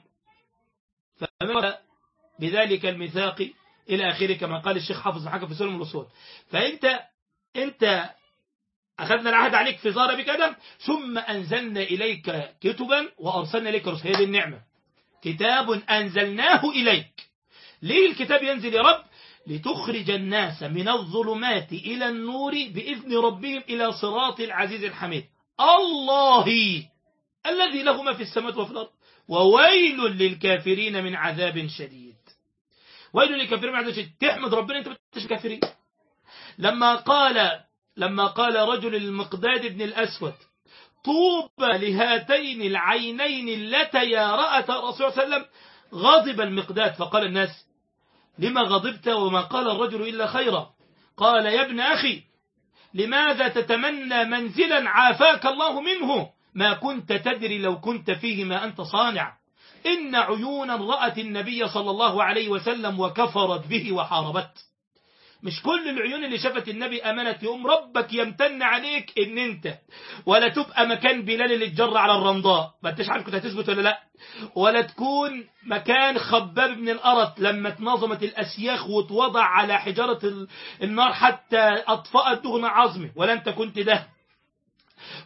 فمن بذلك الميثاق الى اخره كما قال الشيخ حافظ حكم في سلم الاصول فانت انت أخذنا العهد عليك في ظهر بكذا ثم أنزلنا إليك كتبا وأرسلنا إليك رسلا هذه النعمة كتاب أنزلناه إليك ليه الكتاب ينزل يا رب لتخرج الناس من الظلمات إلى النور بإذن ربهم إلى صراط العزيز الحميد الله الذي له ما في السماوات وفي الأرض وويل للكافرين من عذاب شديد ويل للكافرين من عذاب شديد تحمد ربنا أنت بتش كافرين لما قال لما قال رجل المقداد بن الأسود طوبى لهاتين العينين اللتيا رأت الرسول صلى الله عليه وسلم غضب المقداد فقال الناس لما غضبت وما قال الرجل إلا خيرا قال يا ابن أخي لماذا تتمنى منزلا عافاك الله منه ما كنت تدري لو كنت فيه ما أنت صانع إن عيونا رأت النبي صلى الله عليه وسلم وكفرت به وحاربت مش كل العيون اللي شافت النبي أمنت يوم ربك يمتن عليك ان انت ولا تبقى مكان بلال اللي اتجر على الرمضاء ما انتش عارف كنت هتثبت ولا لا ولا تكون مكان خباب بن الأرت لما اتنظمت الأسياخ واتوضع على حجارة النار حتى أطفأت دهن عظمه ولا انت كنت ده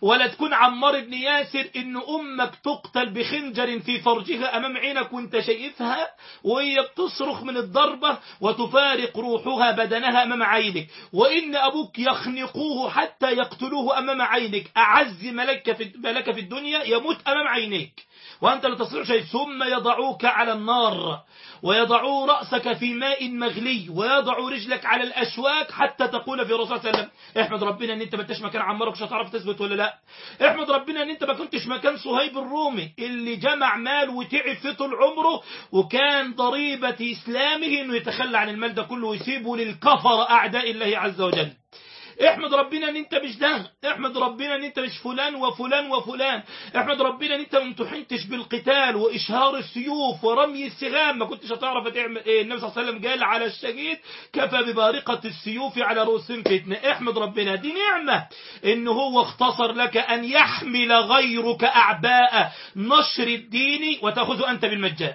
ولا تكون عمار بن ياسر إن أمك تقتل بخنجر في فرجها أمام عينك وانت شايفها وهي بتصرخ من الضربة وتفارق روحها بدنها أمام عينك وإن أبوك يخنقوه حتى يقتلوه أمام عينك أعز ملك في, ملك في الدنيا يموت أمام عينيك وأنت لا تستطيع شيء ثم يضعوك على النار ويضعوا رأسك في ماء مغلي ويضع رجلك على الأشواك حتى تقول في الرسول صلى الله عليه وسلم احمد ربنا ان انت ما انتش مكان عمارك مش هتعرف تثبت ولا لا احمد ربنا ان انت ما كنتش مكان صهيب الرومي اللي جمع مال وتعب في طول عمره وكان ضريبة إسلامه انه يتخلى عن المال ده كله ويسيبه للكفر أعداء الله عز وجل احمد ربنا ان انت مش ده احمد ربنا ان انت مش فلان وفلان وفلان احمد ربنا ان انت ما امتحنتش بالقتال واشهار السيوف ورمي السهام ما كنتش هتعرف تعمل ايه النبي صلى الله عليه وسلم قال على الشهيد كفى ببارقة السيوف على رؤوسهم فتنة احمد ربنا دي نعمة ان هو اختصر لك ان يحمل غيرك اعباء نشر الدين وتأخذ انت بالمجان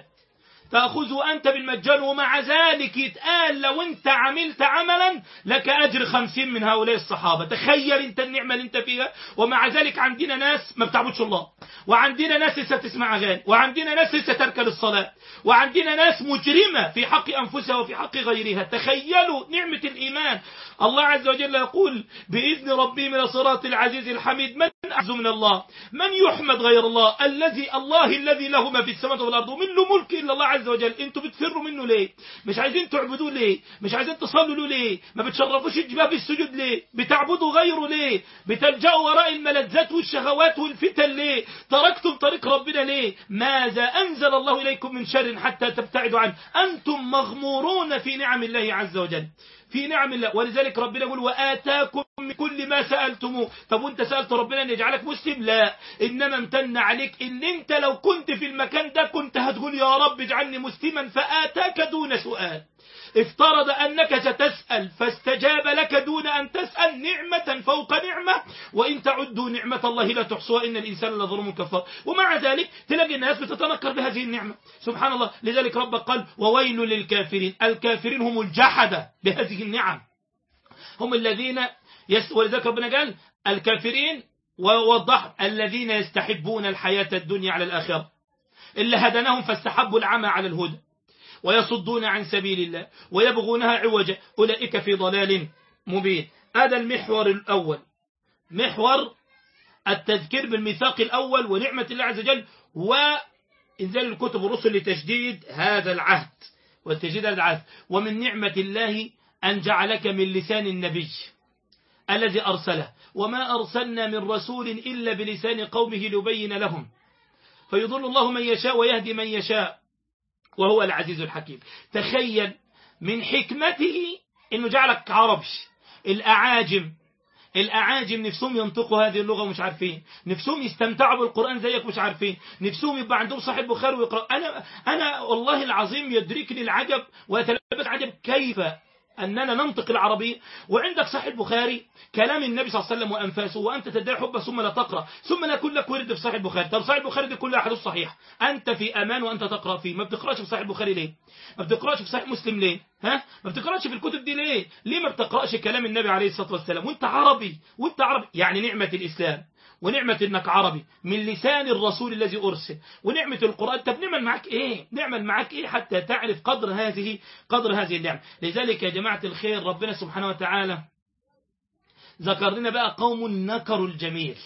تأخذه أنت بالمجان ومع ذلك يتقال لو أنت عملت عملا لك أجر خمسين من هؤلاء الصحابة تخيل أنت النعمة اللي أنت فيها ومع ذلك عندنا ناس ما بتعبدش الله وعندنا ناس لسه تسمع أغاني وعندنا ناس لسه تركل الصلاة وعندنا ناس مجرمة في حق أنفسها وفي حق غيرها تخيلوا نعمة الإيمان الله عز وجل يقول بإذن ربي من صراط العزيز الحميد من أعز من الله من يحمد غير الله الذي الله الذي له ما في السماوات والأرض ومن له ملك إلا الله عز وجل انتوا بتفروا منه ليه مش عايزين تعبدوه ليه مش عايزين تصلوا له ليه ما بتشرفوش الجباب السجود ليه بتعبدوا غيره ليه بتلجأوا وراء الملذات والشهوات والفتن ليه تركتم طريق ربنا ليه ماذا أنزل الله إليكم من شر حتى تبتعدوا عنه أنتم مغمورون في نعم الله عز وجل في نعم الله ولذلك ربنا يقول وآتاكم من كل ما سألتموه طب وانت سألت ربنا ان يجعلك مسلم لا انما امتن عليك ان انت لو كنت في المكان ده كنت هتقول يا رب اجعلني مسلما فآتاك دون سؤال افترض أنك ستسأل فاستجاب لك دون أن تسأل نعمة فوق نعمة وإن تعدوا نعمة الله لا تحصوها إن الإنسان لظلم كفار ومع ذلك تلاقي الناس بتتنكر بهذه النعمة سبحان الله لذلك ربك قال وويل للكافرين الكافرين هم الجحدة بهذه النعم هم الذين يس ولذلك ربنا قال الكافرين ووضح الذين يستحبون الحياة الدنيا على الآخرة اللي هدناهم فاستحبوا العمى على الهدى ويصدون عن سبيل الله ويبغونها عوجا أولئك في ضلال مبين هذا المحور الأول محور التذكير بالميثاق الأول ونعمة الله عز وجل وإنزال الكتب والرسل لتجديد هذا العهد وتجديد هذا العهد ومن نعمة الله أن جعلك من لسان النبي الذي أرسله وما أرسلنا من رسول إلا بلسان قومه ليبين لهم فيضل الله من يشاء ويهدي من يشاء وهو العزيز الحكيم تخيل من حكمته انه جعلك عربي الاعاجم الاعاجم نفسهم ينطقوا هذه اللغه ومش عارفين نفسهم يستمتعوا بالقران زيك مش عارفين نفسهم يبقى عندهم صحيح بخاري ويقرا انا انا والله العظيم يدركني العجب ويتلبس عجب كيف أننا ننطق العربية وعندك صحيح البخاري كلام النبي صلى الله عليه وسلم وأنفاسه وأنت تدعي حبه ثم لا تقرأ ثم لا يكون لك ورد في صحيح البخاري طب صحيح البخاري دي كلها حديث صحيح أنت في أمان وأنت تقرأ فيه ما بتقرأش في صحيح البخاري ليه ما بتقرأش في صحيح مسلم ليه ها ما بتقرأش في الكتب دي ليه ليه ما بتقرأش كلام النبي عليه الصلاة والسلام وأنت عربي وأنت عربي يعني نعمة الإسلام ونعمة انك عربي من لسان الرسول الذي ارسل ونعمة القرآن طب نعمل معك ايه نعمل معك ايه حتى تعرف قدر هذه قدر هذه النعمة لذلك يا جماعة الخير ربنا سبحانه وتعالى ذكر لنا بقى قوم نكروا الجميل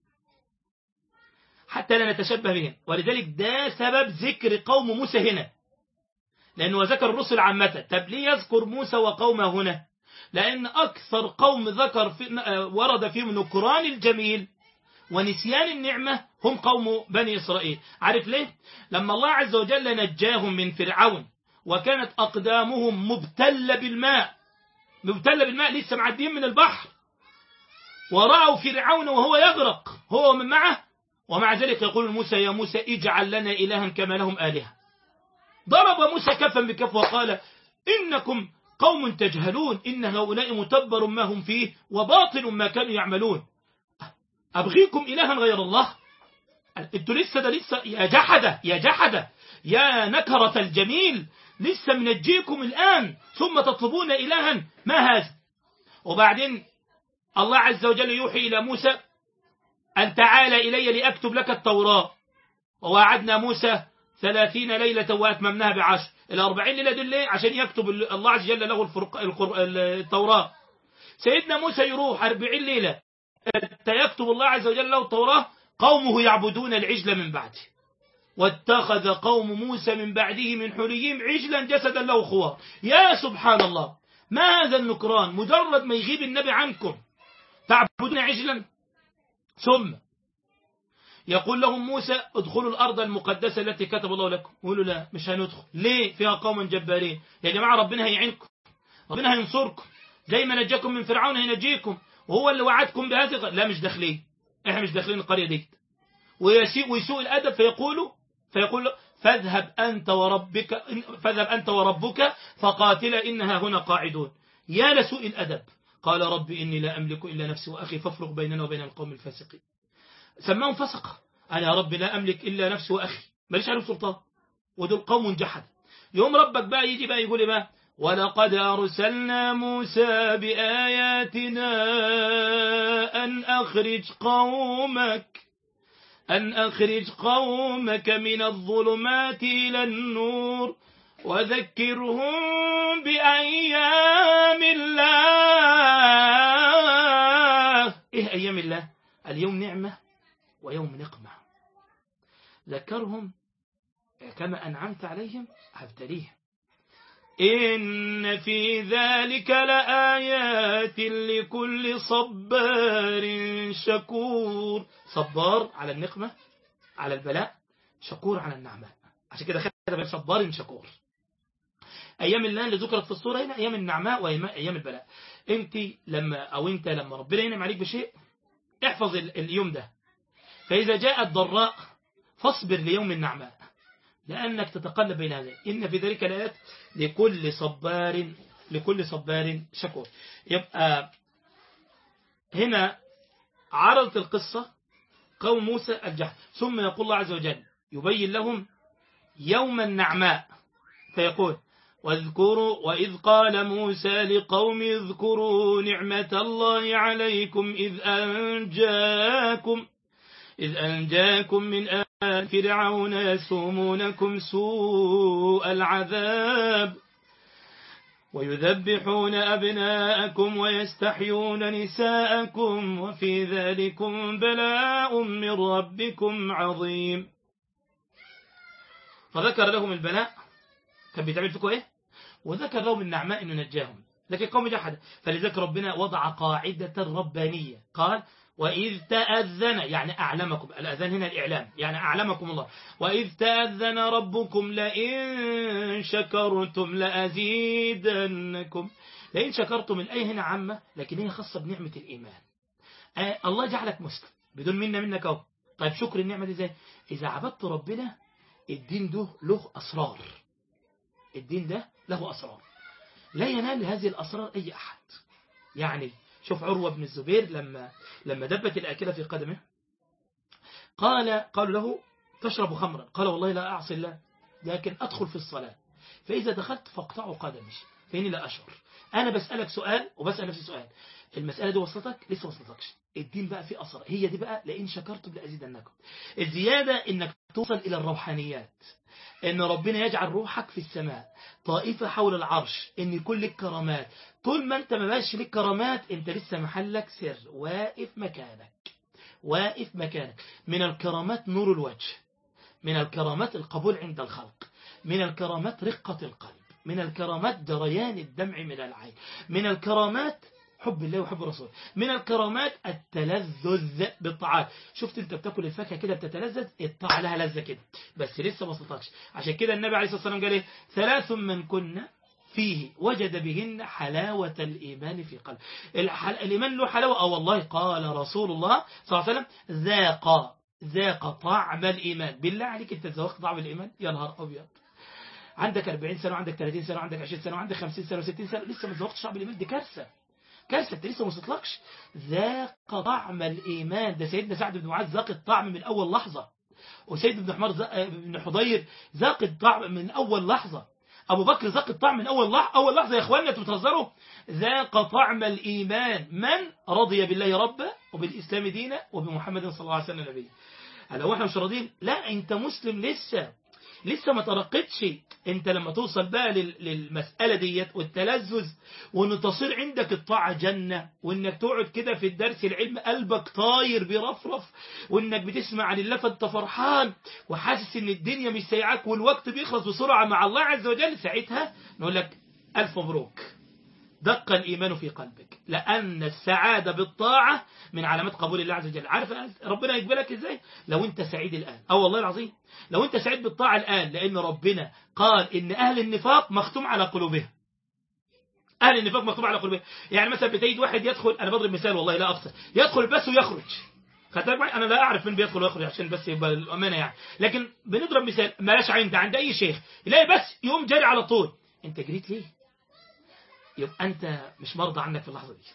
حتى لا نتشبه بهم ولذلك ده سبب ذكر قوم موسى هنا لأنه ذكر الرسل عامة طب ليه يذكر موسى وقومه هنا لأن أكثر قوم ذكر في ورد فيهم نكران الجميل ونسيان النعمة هم قوم بني إسرائيل عارف ليه؟ لما الله عز وجل نجاهم من فرعون وكانت أقدامهم مبتلة بالماء مبتلة بالماء لسه معديين من البحر ورأوا فرعون وهو يغرق هو ومن معه ومع ذلك يقول موسى يا موسى اجعل لنا إلها كما لهم آلهة ضرب موسى كفا بكف وقال إنكم قوم تجهلون إن هؤلاء متبر ما هم فيه وباطل ما كانوا يعملون أبغيكم إلها غير الله انتوا لسه ده لسه يا جحدة يا جحدة يا نكرة الجميل لسه منجيكم الآن ثم تطلبون إلها ما هذا وبعدين الله عز وجل يوحي إلى موسى أن تعال إلي لأكتب لك التوراة ووعدنا موسى ثلاثين ليلة وأتممناها بعشر الأربعين ليلة دول ليه عشان يكتب الله عز وجل له الفرق التوراة سيدنا موسى يروح أربعين ليلة يكتب الله عز وجل له التوراة قومه يعبدون العجل من بعده واتخذ قوم موسى من بعده من حليهم عجلا جسدا له خوار يا سبحان الله ما هذا النكران مجرد ما يغيب النبي عنكم تعبدون عجلا ثم يقول لهم موسى ادخلوا الأرض المقدسة التي كتب الله لكم يقولوا لا مش هندخل ليه فيها قوم جبارين يا جماعة ربنا هيعينكم ربنا هينصركم زي ما نجاكم من فرعون هينجيكم وهو اللي وعدكم بهذه لا مش داخلين احنا مش داخلين القرية دي ويسيء ويسوء الأدب فيقولوا فيقول فاذهب أنت وربك فاذهب أنت وربك فقاتلا إنها هنا قاعدون يا لسوء الأدب قال رب إني لا أملك إلا نفسي وأخي فافرق بيننا وبين القوم الفاسقين سماهم فسق أنا يا رب لا أملك إلا نفسي وأخي ماليش عليهم سلطان ودول قوم جحد يوم ربك بقى يجي بقى يقول بقى ولقد أرسلنا موسى بآياتنا أن أخرج قومك أن أخرج قومك من الظلمات إلى النور وذكرهم بأيام الله إيه أيام الله اليوم نعمة ويوم نقمة ذكرهم كما أنعمت عليهم هبتليهم إن في ذلك لآيات لكل صبار شكور صبار على النقمة على البلاء شكور على النعماء عشان كده خدت صبار شكور أيام الله اللي ذكرت في الصورة هنا أيام النعماء وأيام البلاء أنت لما أو أنت لما ربنا ينعم عليك بشيء احفظ اليوم ده فإذا جاءت ضراء فاصبر ليوم النعماء لأنك تتقلب بين هذين إن في ذلك الآيات لكل صبار لكل صبار شكور يبقى هنا عرضت القصة قوم موسى الجهل ثم يقول الله عز وجل يبين لهم يوم النعماء فيقول واذكروا وإذ قال موسى لقوم اذكروا نعمة الله عليكم إذ أنجاكم إذ أنجاكم من آل فرعون يسومونكم سوء العذاب ويذبحون أبناءكم ويستحيون نساءكم وفي ذلكم بلاء من ربكم عظيم فذكر لهم البلاء كان بيتعمل فيكم ايه وذكر لهم النعماء انه نجاهم لكن قوم جحد فلذلك ربنا وضع قاعدة ربانية قال وإذ تأذن يعني أعلمكم الأذان هنا الإعلام يعني أعلمكم الله وإذ تأذن ربكم لئن شكرتم لأزيدنكم لئن شكرتم الآية هنا عامة لكن هي خاصة بنعمة الإيمان آه الله جعلك مسلم بدون منا منك أهو طيب شكر النعمة دي ازاي إذا عبدت ربنا الدين ده له أسرار الدين ده له أسرار لا ينال هذه الأسرار أي أحد يعني شوف عروة بن الزبير لما لما دبت الآكلة في قدمه قال قالوا له تشرب خمرا قال والله لا أعصي الله لكن أدخل في الصلاة فإذا دخلت فاقطعوا قدمي فإني لا أشعر أنا بسألك سؤال وبسأل نفسي سؤال المسألة دي وصلتك لسه وصلتكش الدين بقى فيه أثر هي دي بقى لئن شكرتم لأزيدنكم الزيادة إنك توصل إلى الروحانيات ان ربنا يجعل روحك في السماء طائفة حول العرش ان يكون لك كرامات طول ما انت ما بقاش لك كرامات انت لسه محلك سر واقف مكانك واقف مكانك من الكرامات نور الوجه من الكرامات القبول عند الخلق من الكرامات رقة القلب من الكرامات جريان الدمع من العين من الكرامات حب الله وحب رسوله من الكرامات التلذذ بالطعام شفت انت بتاكل الفاكهه كده بتتلذذ الطاعه لها لذه كده بس لسه ما وصلتكش عشان كده النبي عليه الصلاه والسلام قال ايه ثلاث من كنا فيه وجد بهن حلاوة الإيمان في قلب الحل... الإيمان له حلاوة أو والله قال رسول الله صلى الله عليه وسلم ذاق ذاق طعم الإيمان بالله عليك أنت ذوقت طعم الإيمان يا نهار أبيض عندك 40 سنة وعندك 30 سنة وعندك 20 سنة وعندك 50 سنة و60 سنة لسه ما ذوقتش طعم الإيمان دي كارثة كارثة انت لسه ما وصلتلكش ذاق طعم الإيمان ده سيدنا سعد بن معاذ ذاق الطعم من أول لحظة وسيد بن حمار بن حضير ذاق الطعم من أول لحظة أبو بكر ذاق الطعم من أول لحظة أول لحظة يا إخواننا أنتوا بتهزروا ذاق طعم الإيمان من رضي بالله ربا وبالإسلام دينا وبمحمد صلى الله عليه وسلم نبيا لو احنا مش راضيين لا انت مسلم لسه لسه ما ترقتش انت لما توصل بقى لل- للمسألة ديت والتلذذ وان تصير عندك الطاعة جنة وانك تقعد كده في الدرس العلم قلبك طاير بيرفرف وانك بتسمع عن الله فانت فرحان وحاسس ان الدنيا مش سايعاك والوقت بيخلص بسرعة مع الله عز وجل ساعتها نقول لك ألف مبروك دق الإيمان في قلبك لأن السعادة بالطاعة من علامات قبول الله عز وجل عارف ربنا يقبلك إزاي لو أنت سعيد الآن أو والله العظيم لو أنت سعيد بالطاعة الآن لأن ربنا قال إن أهل النفاق مختوم على قلوبهم أهل النفاق مختوم على قلوبهم يعني مثلا بتجد واحد يدخل أنا بضرب مثال والله لا أقصر يدخل بس ويخرج خدت بالك معايا؟ انا لا اعرف من بيدخل ويخرج عشان بس يبقى الامانه يعني لكن بنضرب مثال ملاش عند عند اي شيخ يلاقي بس يقوم جاري على طول انت جريت ليه يبقى انت مش مرضى عنك في اللحظه دي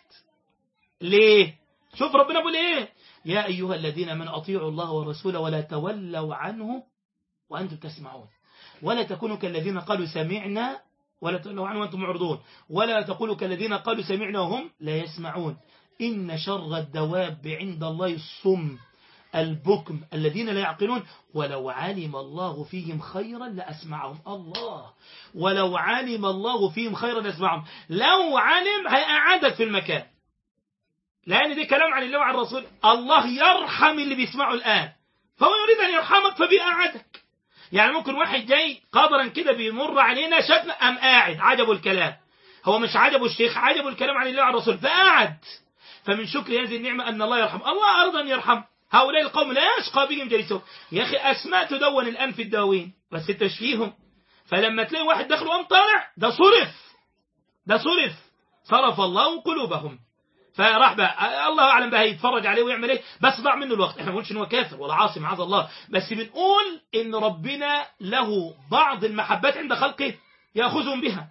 ليه شوف ربنا بيقول ايه يا ايها الذين امنوا اطيعوا الله ورسوله ولا تولوا عنه وانتم تسمعون ولا تكونوا كالذين قالوا سمعنا ولا تولوا عنه وانتم معرضون ولا تقولوا كالذين قالوا سمعنا وهم لا يسمعون ان شر الدواب عند الله الصم البكم الذين لا يعقلون ولو علم الله فيهم خيرا لأسمعهم الله ولو علم الله فيهم خيرا لأسمعهم لو علم هيقعدك في المكان لأن دي كلام عن الله وعن الرسول الله يرحم اللي بيسمعه الآن فهو يريد أن يرحمك فبيقعدك يعني ممكن واحد جاي قدرا كده بيمر علينا شافنا أم قاعد عجبه الكلام هو مش عجبه الشيخ عجبه الكلام عن الله وعن الرسول فقعد فمن شكر هذه النعمة أن الله يرحم الله أرضا يرحم هؤلاء القوم لا يشقى بهم جلسهم يا أخي أسماء تدون الآن في الدواوين بس انت مش فيهم فلما تلاقي واحد دخل وقام طالع ده صرف ده صرف صرف الله قلوبهم فراح بقى الله اعلم بقى هيتفرج عليه ويعمل ايه بس ضاع منه الوقت احنا ما بنقولش ان هو كافر ولا عاصي معاذ الله بس بنقول ان ربنا له بعض المحبات عند خلقه ياخذهم بها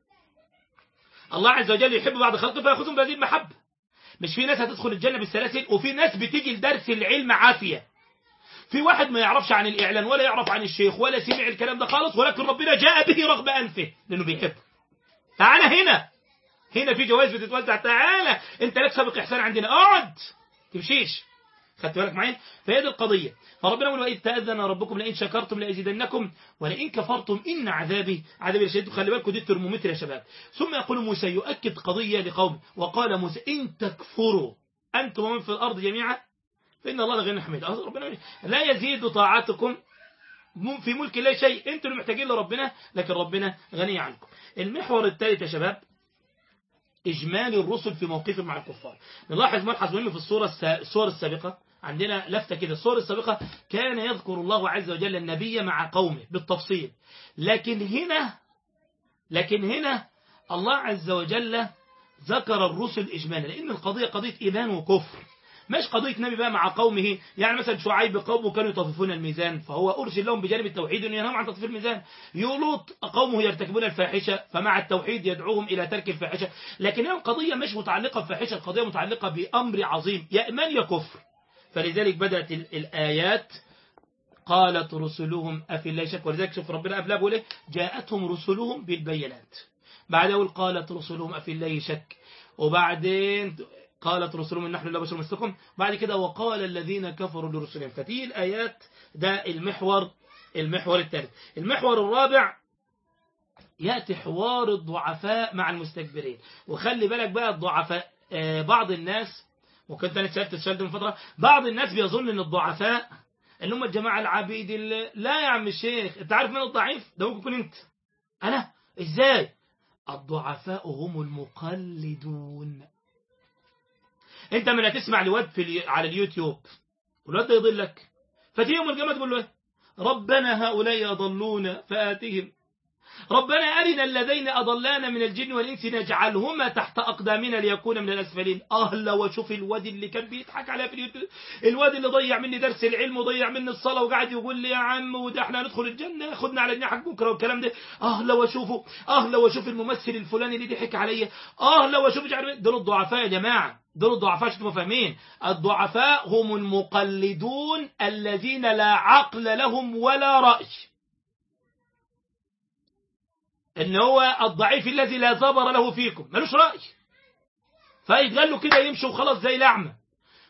الله عز وجل يحب بعض خلقه فياخذهم بهذه المحبه مش في ناس هتدخل الجنة بالسلاسل وفي ناس بتيجي لدرس العلم عافية في واحد ما يعرفش عن الإعلان ولا يعرف عن الشيخ ولا سمع الكلام ده خالص ولكن ربنا جاء به رغم أنفه لأنه بيحبه تعالى هنا هنا في جوائز بتتوزع تعالى انت لك سابق إحسان عندنا اقعد تمشيش خدت بالك معايا فهي دي القضية فربنا يقول وإذ تأذن ربكم لئن شكرتم لأزيدنكم ولئن كفرتم إن عذابي عذابي لشديد خلي بالكم دي الترمومتر يا شباب ثم يقول موسى يؤكد قضية لقوم وقال موسى إن تكفروا أنتم ومن في الأرض جميعا فإن الله لغني حميد ربنا لا يزيد طاعتكم في ملك الله شيء انتم اللي محتاجين لربنا لكن ربنا غني عنكم المحور الثالث يا شباب إجمال الرسل في موقفهم مع الكفار نلاحظ ملحظ مهم في الصورة الصور السابقة عندنا لفتة كده الصور السابقة كان يذكر الله عز وجل النبي مع قومه بالتفصيل لكن هنا لكن هنا الله عز وجل ذكر الرسل إجمالا لأن القضية قضية إيمان وكفر مش قضية نبي بقى مع قومه يعني مثلا شعيب قومه كانوا يطففون الميزان فهو أرسل لهم بجانب التوحيد أن ينهوا عن تطفيف الميزان يلوط قومه يرتكبون الفاحشة فمع التوحيد يدعوهم إلى ترك الفاحشة لكن القضية مش متعلقة بفاحشة القضية متعلقة بأمر عظيم يا إيمان يا كفر فلذلك بدأت الآيات قالت رسلهم أفي الله شك ولذلك شوف ربنا قبلها بيقول إيه جاءتهم رسلهم بالبينات بعد يقول قالت رسلهم أفي الله شك وبعدين قالت رسلهم نحن لا بشر مثلكم بعد كده وقال الذين كفروا لرسلهم فتي الآيات ده المحور المحور الثالث المحور الرابع يأتي حوار الضعفاء مع المستكبرين وخلي بالك بقى الضعفاء آه بعض الناس وكنت أنا سألت السؤال ده من فترة بعض الناس بيظن ان الضعفاء اللي هم الجماعة العبيد اللي لا يا عم الشيخ انت عارف مين الضعيف ده ممكن يكون انت انا ازاي الضعفاء هم المقلدون انت من هتسمع لواد في على اليوتيوب والواد ده يضلك فتيجي يوم القيامه تقول له ايه ربنا هؤلاء اضلونا فاتهم ربنا أرنا الذين أضلانا من الجن والإنس نجعلهما تحت أقدامنا ليكون من الأسفلين أهلا وشوف الواد اللي كان بيضحك عليها في اليوتيوب الواد اللي ضيع مني درس العلم وضيع مني الصلاة وقاعد يقول لي يا عم وده احنا هندخل الجنة خدنا على جناحك بكرة والكلام ده أهلا وشوفه أهلا وشوف الممثل الفلاني اللي ضحك عليا أهلا وشوف مش عارف دول الضعفاء يا جماعة دول الضعفاء عشان تبقوا فاهمين الضعفاء هم المقلدون الذين لا عقل لهم ولا رأي ان هو الضعيف الذي لا زبر له فيكم ملوش رأي فيتقال له كده يمشي وخلاص زي الأعمى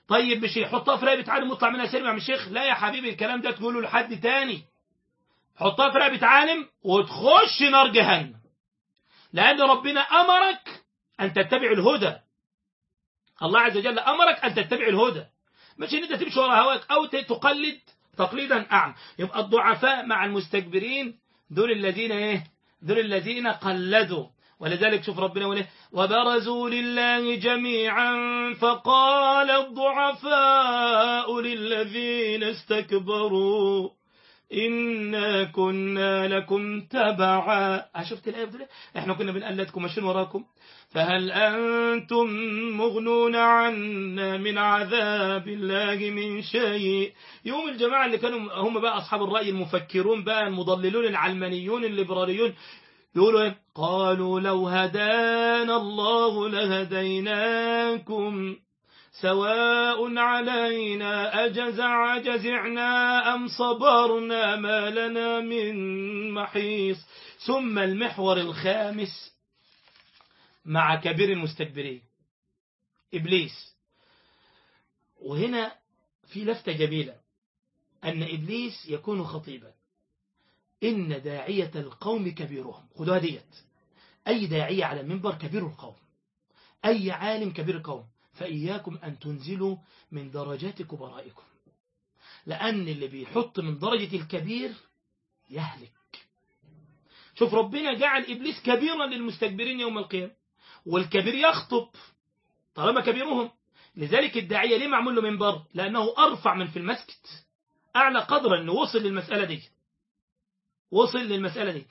طيب مش يحطها في رقبة عالم ويطلع منها سلم يا عم الشيخ لا يا حبيبي الكلام ده تقوله لحد تاني حطها في رقبة عالم وتخش نار جهنم لأن ربنا أمرك أن تتبع الهدى الله عز وجل أمرك أن تتبع الهدى مش ان انت تمشي ورا هواك او تقلد تقليدا اعمى يبقى الضعفاء مع المستكبرين دول الذين ايه دول الذين قلدوا ولذلك شوف ربنا يقول ايه وبرزوا لله جميعا فقال الضعفاء للذين استكبروا إنا كنا لكم تبعا شفت الآية بتقول احنا كنا بنقلدكم ماشيين وراكم فهل أنتم مغنون عنا من عذاب الله من شيء يوم الجماعة اللي كانوا هم بقى أصحاب الرأي المفكرون بقى المضللون العلمانيون الليبراليون يقولوا ايه قالوا لو هدانا الله لهديناكم سواء علينا أجزع جزعنا أم صبرنا ما لنا من محيص ثم المحور الخامس مع كبير المستكبرين إبليس وهنا في لفتة جميلة أن إبليس يكون خطيبا إن داعية القوم كبيرهم خذوها ديت أي داعية على المنبر كبير القوم أي عالم كبير القوم فإياكم أن تنزلوا من درجات كبرائكم لأن اللي بيحط من درجة الكبير يهلك شوف ربنا جعل إبليس كبيرا للمستكبرين يوم القيامة والكبير يخطب طالما كبيرهم لذلك الداعية ليه معمول له منبر لأنه أرفع من في المسجد أعلى قدرا أنه وصل للمسألة دي وصل للمسألة دي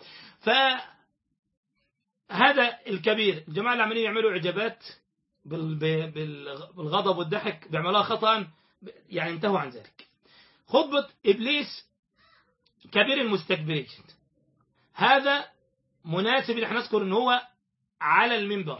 فهذا الكبير الجماعة اللي عمالين يعملوا إعجابات بالغضب والضحك بيعملوها خطأ يعني انتهوا عن ذلك خطبة إبليس كبير المستكبرين هذا مناسب ان احنا نذكر ان هو على المنبر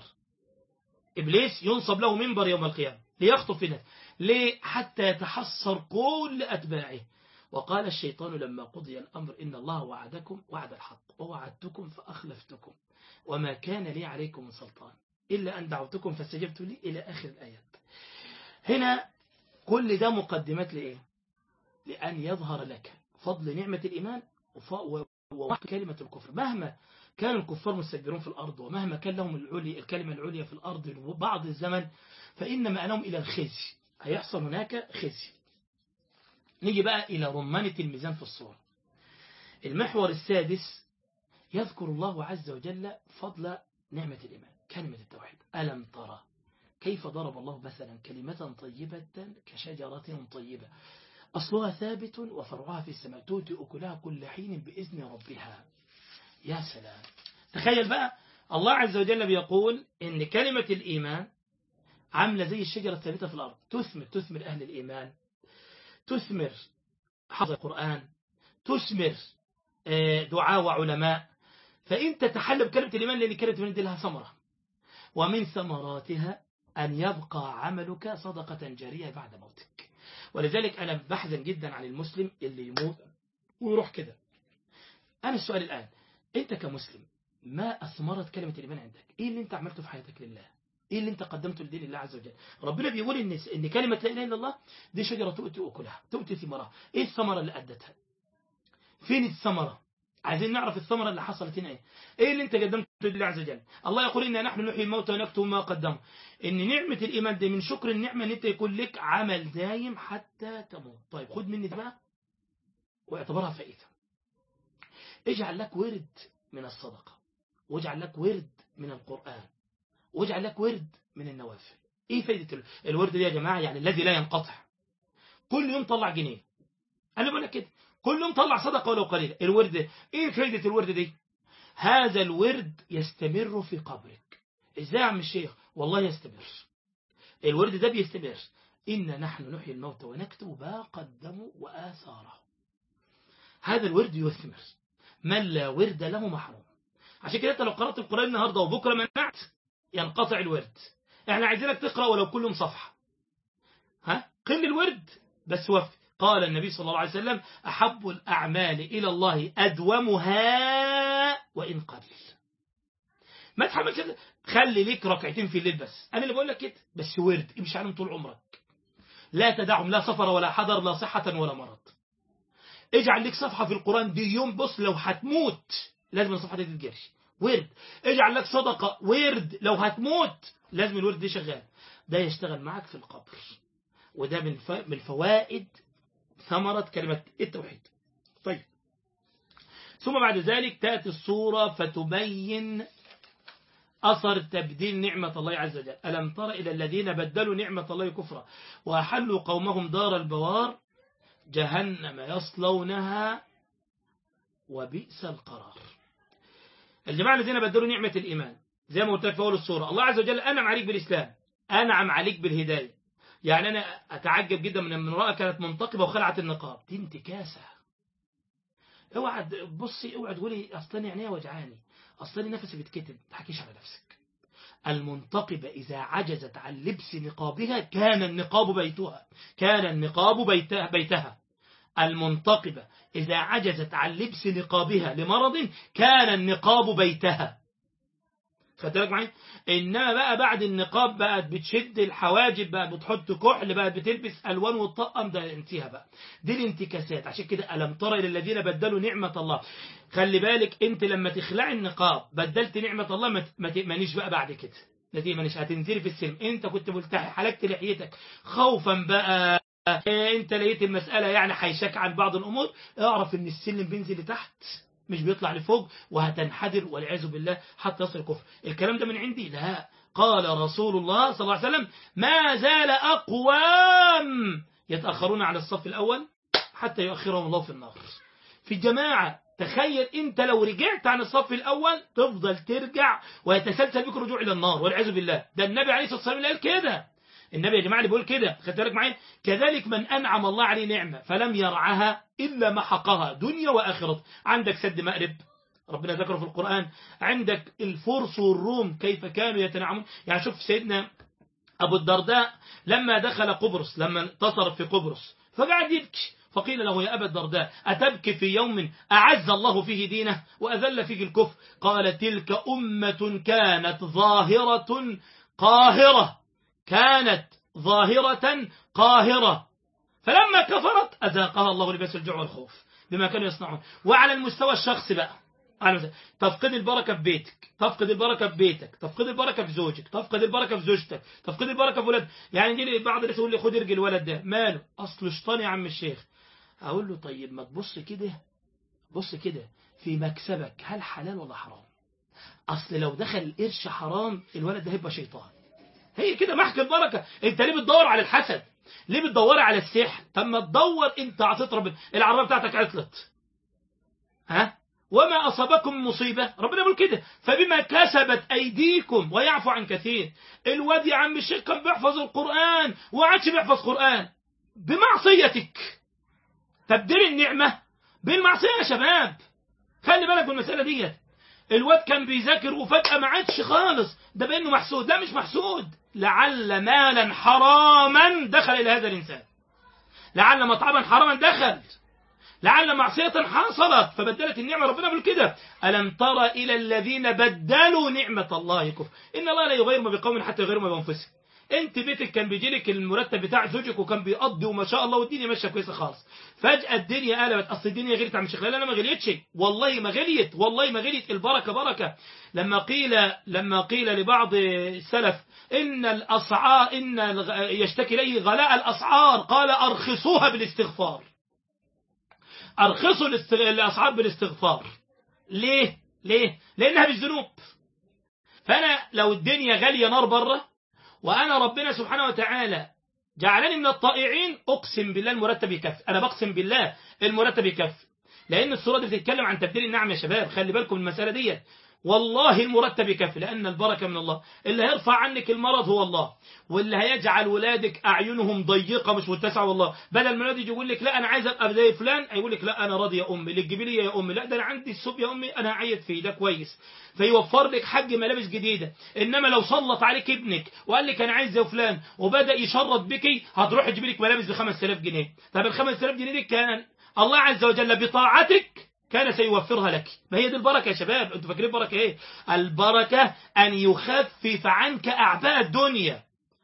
إبليس ينصب له منبر يوم القيامة ليخطب في الناس ليه حتى يتحسر كل أتباعه وقال الشيطان لما قضي الأمر إن الله وعدكم وعد الحق ووعدتكم فأخلفتكم وما كان لي عليكم من سلطان إلا أن دعوتكم فاستجبت لي إلى آخر الآيات هنا كل ده مقدمات لإيه لأن يظهر لك فضل نعمة الإيمان ووحد كلمة الكفر مهما كان الكفار مستكبرون في الأرض ومهما كان لهم العلي الكلمة العليا في الأرض بعض الزمن فإن مآلهم إلى الخزي هيحصل هناك خزي نيجي بقى إلى رمانة الميزان في الصورة المحور السادس يذكر الله عز وجل فضل نعمة الإيمان كلمة التوحيد ألم ترى كيف ضرب الله مثلا كلمة طيبة كشجرة طيبة أصلها ثابت وفرعها في السماء تؤتي أكلها كل حين بإذن ربها يا سلام تخيل بقى الله عز وجل بيقول إن كلمة الإيمان عاملة زي الشجرة الثابتة في الأرض تثمر تثمر أهل الإيمان تثمر حفظ القرآن تثمر دعاء وعلماء فإن تتحلى بكلمة الإيمان لأن كلمة الإيمان دي لها ثمرة ومن ثمراتها أن يبقى عملك صدقة جارية بعد موتك ولذلك أنا بحزن جدا عن المسلم اللي يموت ويروح كده أنا السؤال الآن أنت كمسلم ما أثمرت كلمة الإيمان عندك إيه اللي أنت عملته في حياتك لله إيه اللي أنت قدمته لدين الله عز وجل ربنا بيقول إن, إن كلمة لا إله إلا الله دي شجرة تؤتي أكلها تؤتي ثمرها إيه الثمرة اللي أدتها فين الثمرة عايزين نعرف الثمرة اللي حصلت هنا ايه ايه اللي انت قدمته لله عز وجل الله يقول إنا نحن نحيي الموتى ونكتب ما قدموا ان نعمة الايمان دي من شكر النعمة ان انت يكون لك عمل دايم حتى تموت طيب خد مني ده بقى واعتبرها فائدة اجعل لك ورد من الصدقة واجعل لك ورد من القرآن واجعل لك ورد من النوافل ايه فائدة الورد دي يا جماعة يعني الذي لا ينقطع كل يوم طلع جنيه انا بقول لك كده كل يوم طلع صدقة ولو قليلة الورد ايه فايدة الورد دي هذا الورد يستمر في قبرك ازاي يا عم الشيخ والله يستمر الورد ده بيستمر إن نحن نحيي الموت ونكتب ما قدموا وآثاره هذا الورد يثمر من لا ورد له محروم عشان كده انت لو قرأت القرآن النهاردة وبكرة منعت ينقطع الورد احنا عايزينك تقرأ ولو كل يوم صفحة ها قم الورد بس وفي قال النبي صلى الله عليه وسلم أحب الأعمال إلى الله أدومها وإن قل ما تحملش خلي ليك ركعتين في الليل بس أنا اللي بقول لك كده بس ورد امشي عليهم طول عمرك لا تدعهم لا سفر ولا حضر لا صحة ولا مرض اجعل لك صفحة في القرآن دي يوم بص لو هتموت لازم الصفحة دي تتجرش ورد اجعل لك صدقة ورد لو هتموت لازم الورد دي شغال ده يشتغل معك في القبر وده من ف... من فوائد ثمرة كلمة التوحيد طيب ثم بعد ذلك تأتي الصورة فتبين أثر تبديل نعمة الله عز وجل ألم تر إلى الذين بدلوا نعمة الله كفرا وأحلوا قومهم دار البوار جهنم يصلونها وبئس القرار الجماعة الذين بدلوا نعمة الإيمان زي ما قلت لك في أول السورة الله عز وجل أنعم عليك بالإسلام أنعم عليك بالهداية يعني أنا أتعجب جدا من امرأة كانت منتقبة وخلعت النقاب دي انتكاسة اوعى بصي اوعى تقولي اصلا عينيها وجعاني اصلا نفسي بيتكتم ما تحكيش على نفسك المنتقبة إذا عجزت عن لبس نقابها كان النقاب بيتها كان النقاب بيتها, بيتها المنتقبة إذا عجزت عن لبس نقابها لمرض كان النقاب بيتها خدت بالك معايا انما بقى بعد النقاب بقت بتشد الحواجب بقى بتحط كحل بقت بتلبس الوان وتطقم ده انتهى بقى دي الانتكاسات عشان كده الم ترى الى الذين بدلوا نعمه الله خلي بالك انت لما تخلعي النقاب بدلت نعمه الله ما تامنيش بقى بعد كده لا تامنيش هتنزلي في السلم انت كنت ملتحي حلقت لحيتك خوفا بقى انت لقيت المساله يعني حيشك عن بعض الامور اعرف ان السلم بينزل لتحت مش بيطلع لفوق وهتنحدر والعياذ بالله حتى يصل الكفر الكلام ده من عندي لا قال رسول الله صلى الله عليه وسلم ما زال أقوام يتأخرون على الصف الأول حتى يؤخرهم الله في النار في الجماعة تخيل انت لو رجعت عن الصف الأول تفضل ترجع ويتسلسل بك رجوع إلى النار والعياذ بالله ده النبي عليه الصلاة والسلام قال كده النبي يا جماعة اللي بيقول كده خدت بالك معايا كذلك من أنعم الله عليه نعمة فلم يرعها إلا محقها دنيا وآخرة عندك سد مأرب ربنا ذكره في القرآن عندك الفرس والروم كيف كانوا يتنعمون يعني شوف سيدنا أبو الدرداء لما دخل قبرص لما انتصر في قبرص فقعد يبكي فقيل له يا أبا الدرداء أتبكي في يوم أعز الله فيه دينه وأذل فيه الكفر قال تلك أمة كانت ظاهرة قاهرة كانت ظاهرة قاهرة فلما كفرت أذاقها الله لباس الجوع والخوف بما كانوا يصنعون وعلى المستوى الشخصي بقى تفقد البركة في بيتك تفقد البركة في بيتك تفقد البركة في زوجك تفقد البركة في زوجتك تفقد البركة في ولد يعني يجي بعض الناس يقول لي خد ارجل الولد ده ماله اصله شيطان يا عم الشيخ اقول له طيب ما تبص كده بص كده في مكسبك هل حلال ولا حرام اصل لو دخل القرش حرام الولد ده هيبقى شيطان هي كده محك البركة انت ليه بتدور على الحسد ليه بتدور على السحر طب ما تدور انت عطيت ربنا العربية بتاعتك عطلت ها وما أصابكم مصيبة ربنا يقول كده فبما كسبت أيديكم ويعفو عن كثير الواد يا عم الشيخ كان بيحفظ القرآن وعادش بيحفظ قرآن بمعصيتك تبديل النعمة بالمعصية يا شباب خلي بالك من المسألة ديت الواد كان بيذاكر وفجأة ما عادش خالص ده بأنه محسود لا مش محسود لعل مالا حراما دخل إلى هذا الإنسان لعل مطعما حراما دخل لعل معصية حصلت فبدلت النعمة ربنا بيقول كده ألم تر إلى الذين بدلوا نعمة الله كفر إن الله لا يغير ما بقوم حتى يغيروا ما بأنفسهم انت بيتك كان بيجي لك المرتب بتاع زوجك وكان بيقضي وما شاء الله والدنيا ماشيه كويسه خالص فجاه الدنيا قلبت اصل الدنيا غليت عم شيخ لا انا ما غليتش والله ما غليت والله ما غليت البركه بركه لما قيل لما قيل لبعض السلف ان الاسعار ان يشتكي اليه غلاء الاسعار قال ارخصوها بالاستغفار ارخصوا الاسعار بالاستغفار ليه ليه لانها بالذنوب فانا لو الدنيا غاليه نار بره وأنا ربنا سبحانه وتعالى جعلني من الطائعين أقسم بالله المرتب يكفي أنا بقسم بالله المرتب يكفي لأن الصورة دي بتتكلم عن تبديل النعم يا شباب خلي بالكم من المسألة دي والله المرتب يكفي لأن البركة من الله اللي هيرفع عنك المرض هو الله واللي هيجعل ولادك أعينهم ضيقة مش متسعة والله بدل ما الولاد يجي يقول لك لا أنا عايز أبقى زي فلان هيقول لك لا أنا راضي يا أمي اللي تجيبي لي يا أمي لا ده أنا عندي السوب يا أمي أنا هعيد فيه ده كويس فيوفر لك حج ملابس جديدة إنما لو سلط عليك ابنك وقال لك أنا عايز زي فلان وبدأ يشرط بك هتروح تجيب لك ملابس ب 5000 جنيه طب ال 5000 جنيه دي كان الله عز وجل بطاعتك كان سيوفرها لك ما هي دي البركة يا شباب انتوا فاكرين البركة ايه البركة ان يخفف عنك اعباء الدنيا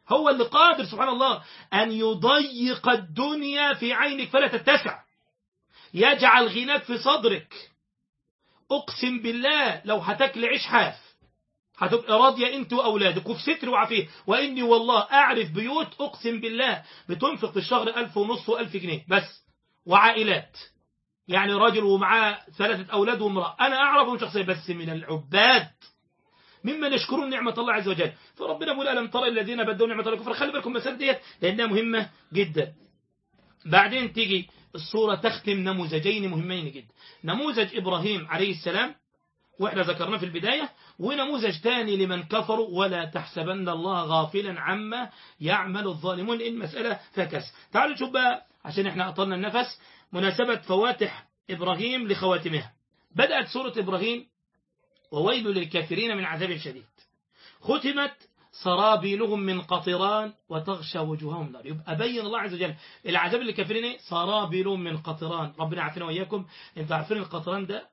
هو اللي قادر سبحان الله أن يضيق الدنيا في عينك فلا تتسع يجعل غناك في صدرك أقسم بالله لو هتاكل عيش حاف هتبقى راضية أنت وأولادك وفي ستر وعافية وإني والله أعرف بيوت أقسم بالله بتنفق في الشهر ألف ونص وألف جنيه بس وعائلات يعني راجل ومعاه ثلاثة أولاد وامرأة أنا أعرفهم شخصيا بس من العباد ممن يشكرون نعمة الله عز وجل فربنا بيقول ألم ترى الذين بدوا نعمة الله كفر خلي بالكم المسألة ديت لأنها مهمة جدا بعدين تيجي الصورة تختم نموذجين مهمين جدا نموذج إبراهيم عليه السلام وإحنا ذكرناه في البداية ونموذج ثاني لمن كفروا ولا تحسبن الله غافلا عما يعمل الظالمون لأن المسألة فكس تعالوا نشوف بقى عشان إحنا أطلنا النفس مناسبة فواتح إبراهيم لخواتمها بدأت سورة إبراهيم وويل للكافرين من عذاب شديد ختمت سرابيلهم من قطران وتغشى وجوههم نار يبقى بين الله عز وجل العذاب للكافرين ايه سرابيلهم من قطران ربنا عافينا واياكم انتوا عارفين القطران ده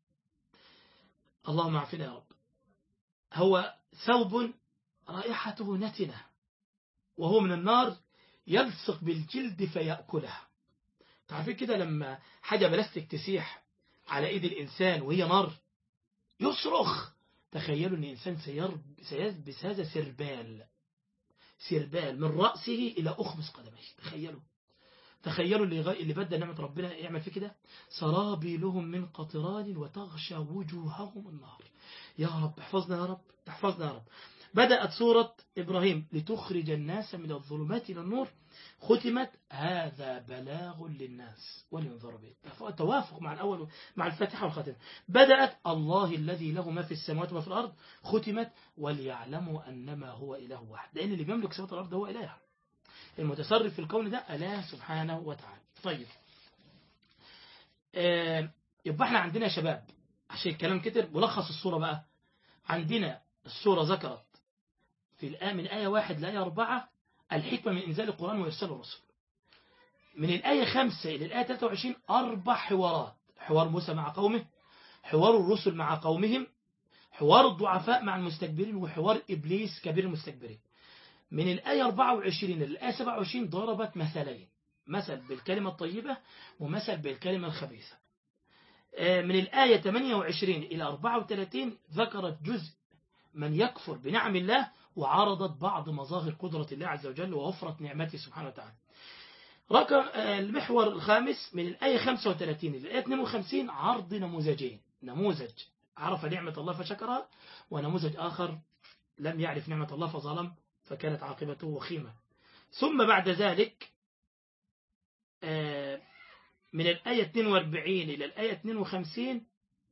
اللهم عافينا يا رب هو ثوب رائحته نتنة وهو من النار يلصق بالجلد فيأكلها تعرفين كده لما حاجة بلاستيك تسيح على ايد الانسان وهي نار يصرخ تخيلوا ان الانسان سيلبس هذا سربال سربال من رأسه الى اخمص قدميه تخيلوا تخيلوا اللي, اللي بدأ نعمة ربنا يعمل فيه كده سرابيلهم من قطران وتغشى وجوههم النار يا رب احفظنا يا رب احفظنا يا رب بدأت سورة إبراهيم لتخرج الناس من الظلمات إلى النور ختمت هذا بلاغ للناس ولينظروا به توافق مع الأول مع الفاتحة والخاتمة بدأت الله الذي له ما في السماوات وما في الأرض ختمت وليعلموا أنما هو إله واحد لأن اللي بيملك سماوات الأرض هو إله المتصرف في الكون ده أله سبحانه وتعالى طيب آه يبقى احنا عندنا يا شباب عشان الكلام كتر ملخص الصورة بقى عندنا الصورة ذكرت في الآية من آية واحد لآية أربعة الحكمة من إنزال القرآن وإرسال الرسل من الآية خمسة إلى الآية 23 أربع حوارات حوار موسى مع قومه حوار الرسل مع قومهم حوار الضعفاء مع المستكبرين وحوار إبليس كبير المستكبرين من الآية 24 إلى الآية 27 ضربت مثلين مثل بالكلمة الطيبة ومثل بالكلمة الخبيثة من الآية 28 إلى 34 ذكرت جزء من يكفر بنعم الله وعرضت بعض مظاهر قدرة الله عز وجل ووفرة نعمته سبحانه وتعالى رقم المحور الخامس من الآية 35 إلى الآية 52 عرض نموذجين نموذج عرف نعمة الله فشكرها ونموذج آخر لم يعرف نعمة الله فظلم فكانت عاقبته وخيمة ثم بعد ذلك من الآية 42 إلى الآية 52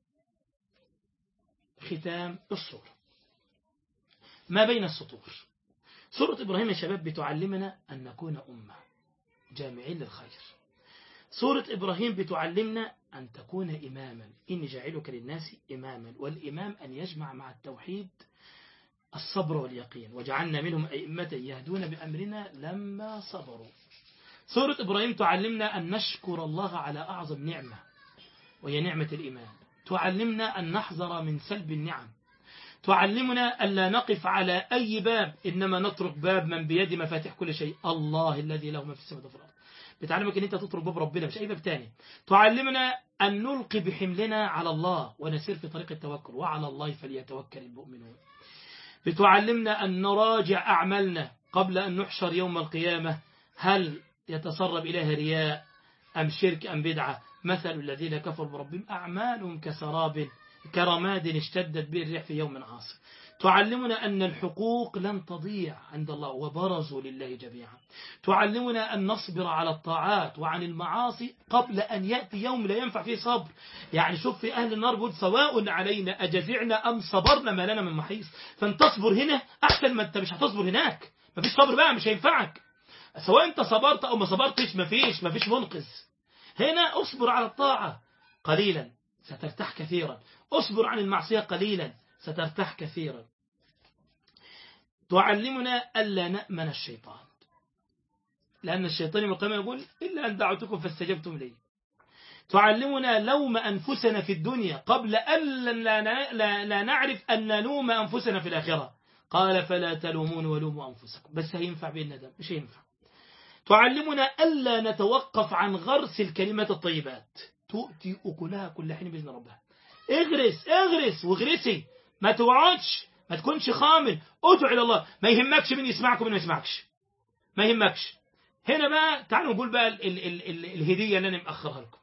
ختام الصورة ما بين السطور سورة إبراهيم يا شباب بتعلمنا أن نكون أمة جامعين للخير سورة إبراهيم بتعلمنا أن تكون إماما إني جاعلك للناس إماما والإمام أن يجمع مع التوحيد الصبر واليقين وجعلنا منهم أئمة يهدون بأمرنا لما صبروا سورة إبراهيم تعلمنا أن نشكر الله على أعظم نعمة وهي نعمة الإيمان تعلمنا أن نحذر من سلب النعم تعلمنا ألا نقف على أي باب إنما نترك باب من بيد مفاتيح كل شيء الله الذي له ما في السماء والأرض بتعلمك أن أنت تترك باب ربنا مش أي باب تاني تعلمنا أن نلقي بحملنا على الله ونسير في طريق التوكل وعلى الله فليتوكل المؤمنون بتعلمنا أن نراجع أعمالنا قبل أن نحشر يوم القيامة هل يتسرب إليها رياء أم شرك أم بدعة مثل الذين كفروا بربهم أعمالهم كسراب كرماد اشتدت به الريح في يوم عاصف تعلمنا أن الحقوق لن تضيع عند الله وبرزوا لله جميعا تعلمنا أن نصبر على الطاعات وعن المعاصي قبل أن يأتي يوم لا ينفع فيه صبر يعني شوف في أهل النار بول سواء علينا أجزعنا أم صبرنا ما لنا من محيص فانت تصبر هنا أحسن ما أنت مش هتصبر هناك مفيش صبر بقى مش هينفعك سواء أنت صبرت أو ما صبرتش مفيش مفيش منقذ هنا أصبر على الطاعة قليلا سترتاح كثيرا أصبر عن المعصية قليلا سترتاح كثيرا تعلمنا ألا نأمن الشيطان لأن الشيطان يوم القيامة يقول إلا أن دعوتكم فاستجبتم لي تعلمنا لوم أنفسنا في الدنيا قبل أن لا, لا, لا نعرف أن نلوم أنفسنا في الآخرة قال فلا تلومون ولوموا أنفسكم بس هينفع بيننا ده مش هينفع تعلمنا ألا نتوقف عن غرس الكلمات الطيبات تؤتي أكلها كل حين بإذن ربها اغرس اغرس واغرسي ما تقعدش ما تكونش خامل ادعو إلى الله ما يهمكش مين يسمعك ومين ما يسمعكش ما يهمكش هنا بقى تعالوا نقول بقى ال ال ال ال الهدية اللي أنا مأخرها لكم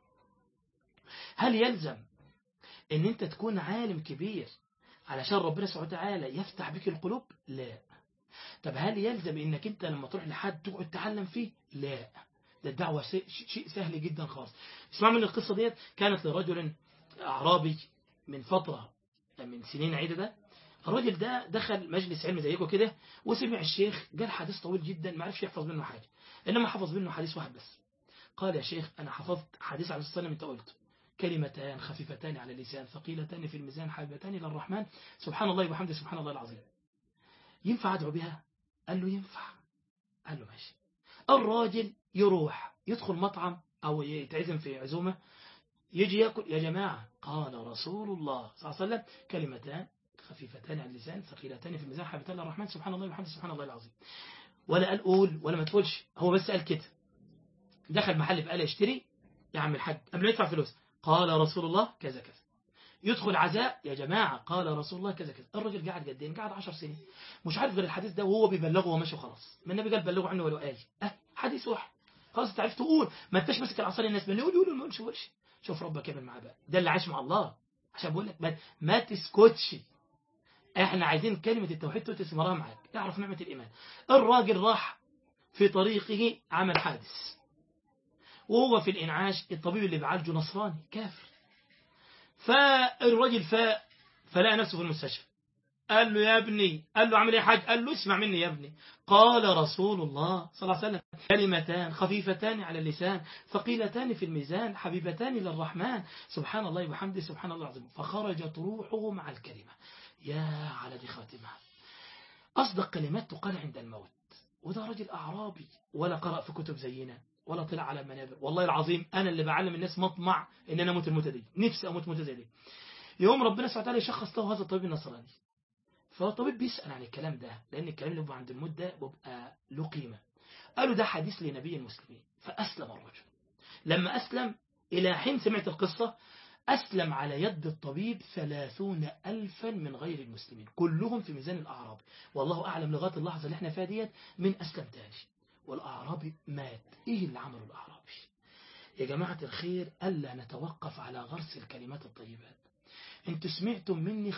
هل يلزم ان انت تكون عالم كبير علشان ربنا سبحانه وتعالى يفتح بك القلوب لا طب هل يلزم انك انت لما تروح لحد تقعد تعلم فيه لا ده الدعوة شيء سهل جدا خالص اسمع من القصة ديت كانت لرجل أعرابي من فترة من سنين عدة الراجل ده دخل مجلس علم زيكم كده وسمع الشيخ قال حديث طويل جدا ما عرفش يحفظ منه حاجة إنما حفظ منه حديث واحد بس قال يا شيخ أنا حفظت حديث عليه الصلاة والسلام أنت قلته كلمتان خفيفتان على اللسان ثقيلتان في الميزان حبيبتان إلى الرحمن سبحان الله وبحمده سبحان الله العظيم ينفع أدعو بها قال له ينفع قال له ماشي الراجل يروح يدخل مطعم أو يتعزم في عزومة يجي يأكل يا جماعة قال رسول الله صلى الله عليه وسلم كلمتان خفيفتان على اللسان ثقيلتان في الميزان حبيبتان الرحمن سبحان الله وبحمده سبحان الله العظيم ولا قال قول ولا ما تقولش هو بس قال كده دخل محل فقال اشتري يا عم الحاج قبل ما يدفع فلوس قال رسول الله كذا كذا يدخل عزاء يا جماعة قال رسول الله كذا كذا الراجل قاعد قد ايه قاعد 10 سنين مش عارف غير الحديث ده وهو بيبلغه وماشي خلاص ما النبي قال بلغوا عنه ولو آية أه حديث واحد خلاص انت عرفت تقول ما انتش ماسك العصايه الناس بل يقول يقول ما يقولش شوف ربك يعمل معاه بقى ده اللي عايش مع الله عشان بقول لك ما تسكتش احنا عايزين كلمة التوحيد تثمرها معاك اعرف نعمة الإيمان الراجل راح في طريقه عمل حادث وهو في الإنعاش الطبيب اللي بيعالجه نصراني كافر فالراجل فاق فلقى نفسه في المستشفى قال له يا ابني قال له عمل ايه حاج قال له اسمع مني يا ابني قال رسول الله صلى الله عليه وسلم كلمتان خفيفتان على اللسان ثقيلتان في الميزان حبيبتان للرحمن سبحان الله وبحمده سبحان الله العظيم فخرجت روحه مع الكلمة يا على دي خاتمة أصدق كلمات تقال عند الموت وده راجل أعرابي ولا قرأ في كتب زينا ولا طلع على منابر والله العظيم أنا اللي بعلم الناس مطمع إن أنا أموت الموتة دي نفسي أموت موتة زي دي يوم ربنا سبحانه وتعالى يشخص له هذا الطبيب النصراني فالطبيب بيسأل عن الكلام ده لأن الكلام اللي بيبقى عند الموت ده بيبقى له قيمة قالوا ده حديث لنبي المسلمين فأسلم الرجل لما أسلم إلى حين سمعت القصة أسلم على يد الطبيب ثلاثون ألفا من غير المسلمين كلهم في ميزان الأعرابي والله أعلم لغاية اللحظة اللي احنا فيها ديت من أسلم تاني والأعرابي مات إيه اللي عمله الأعرابي يا جماعة الخير ألا نتوقف على غرس الكلمات الطيبات انتوا سمعتم مني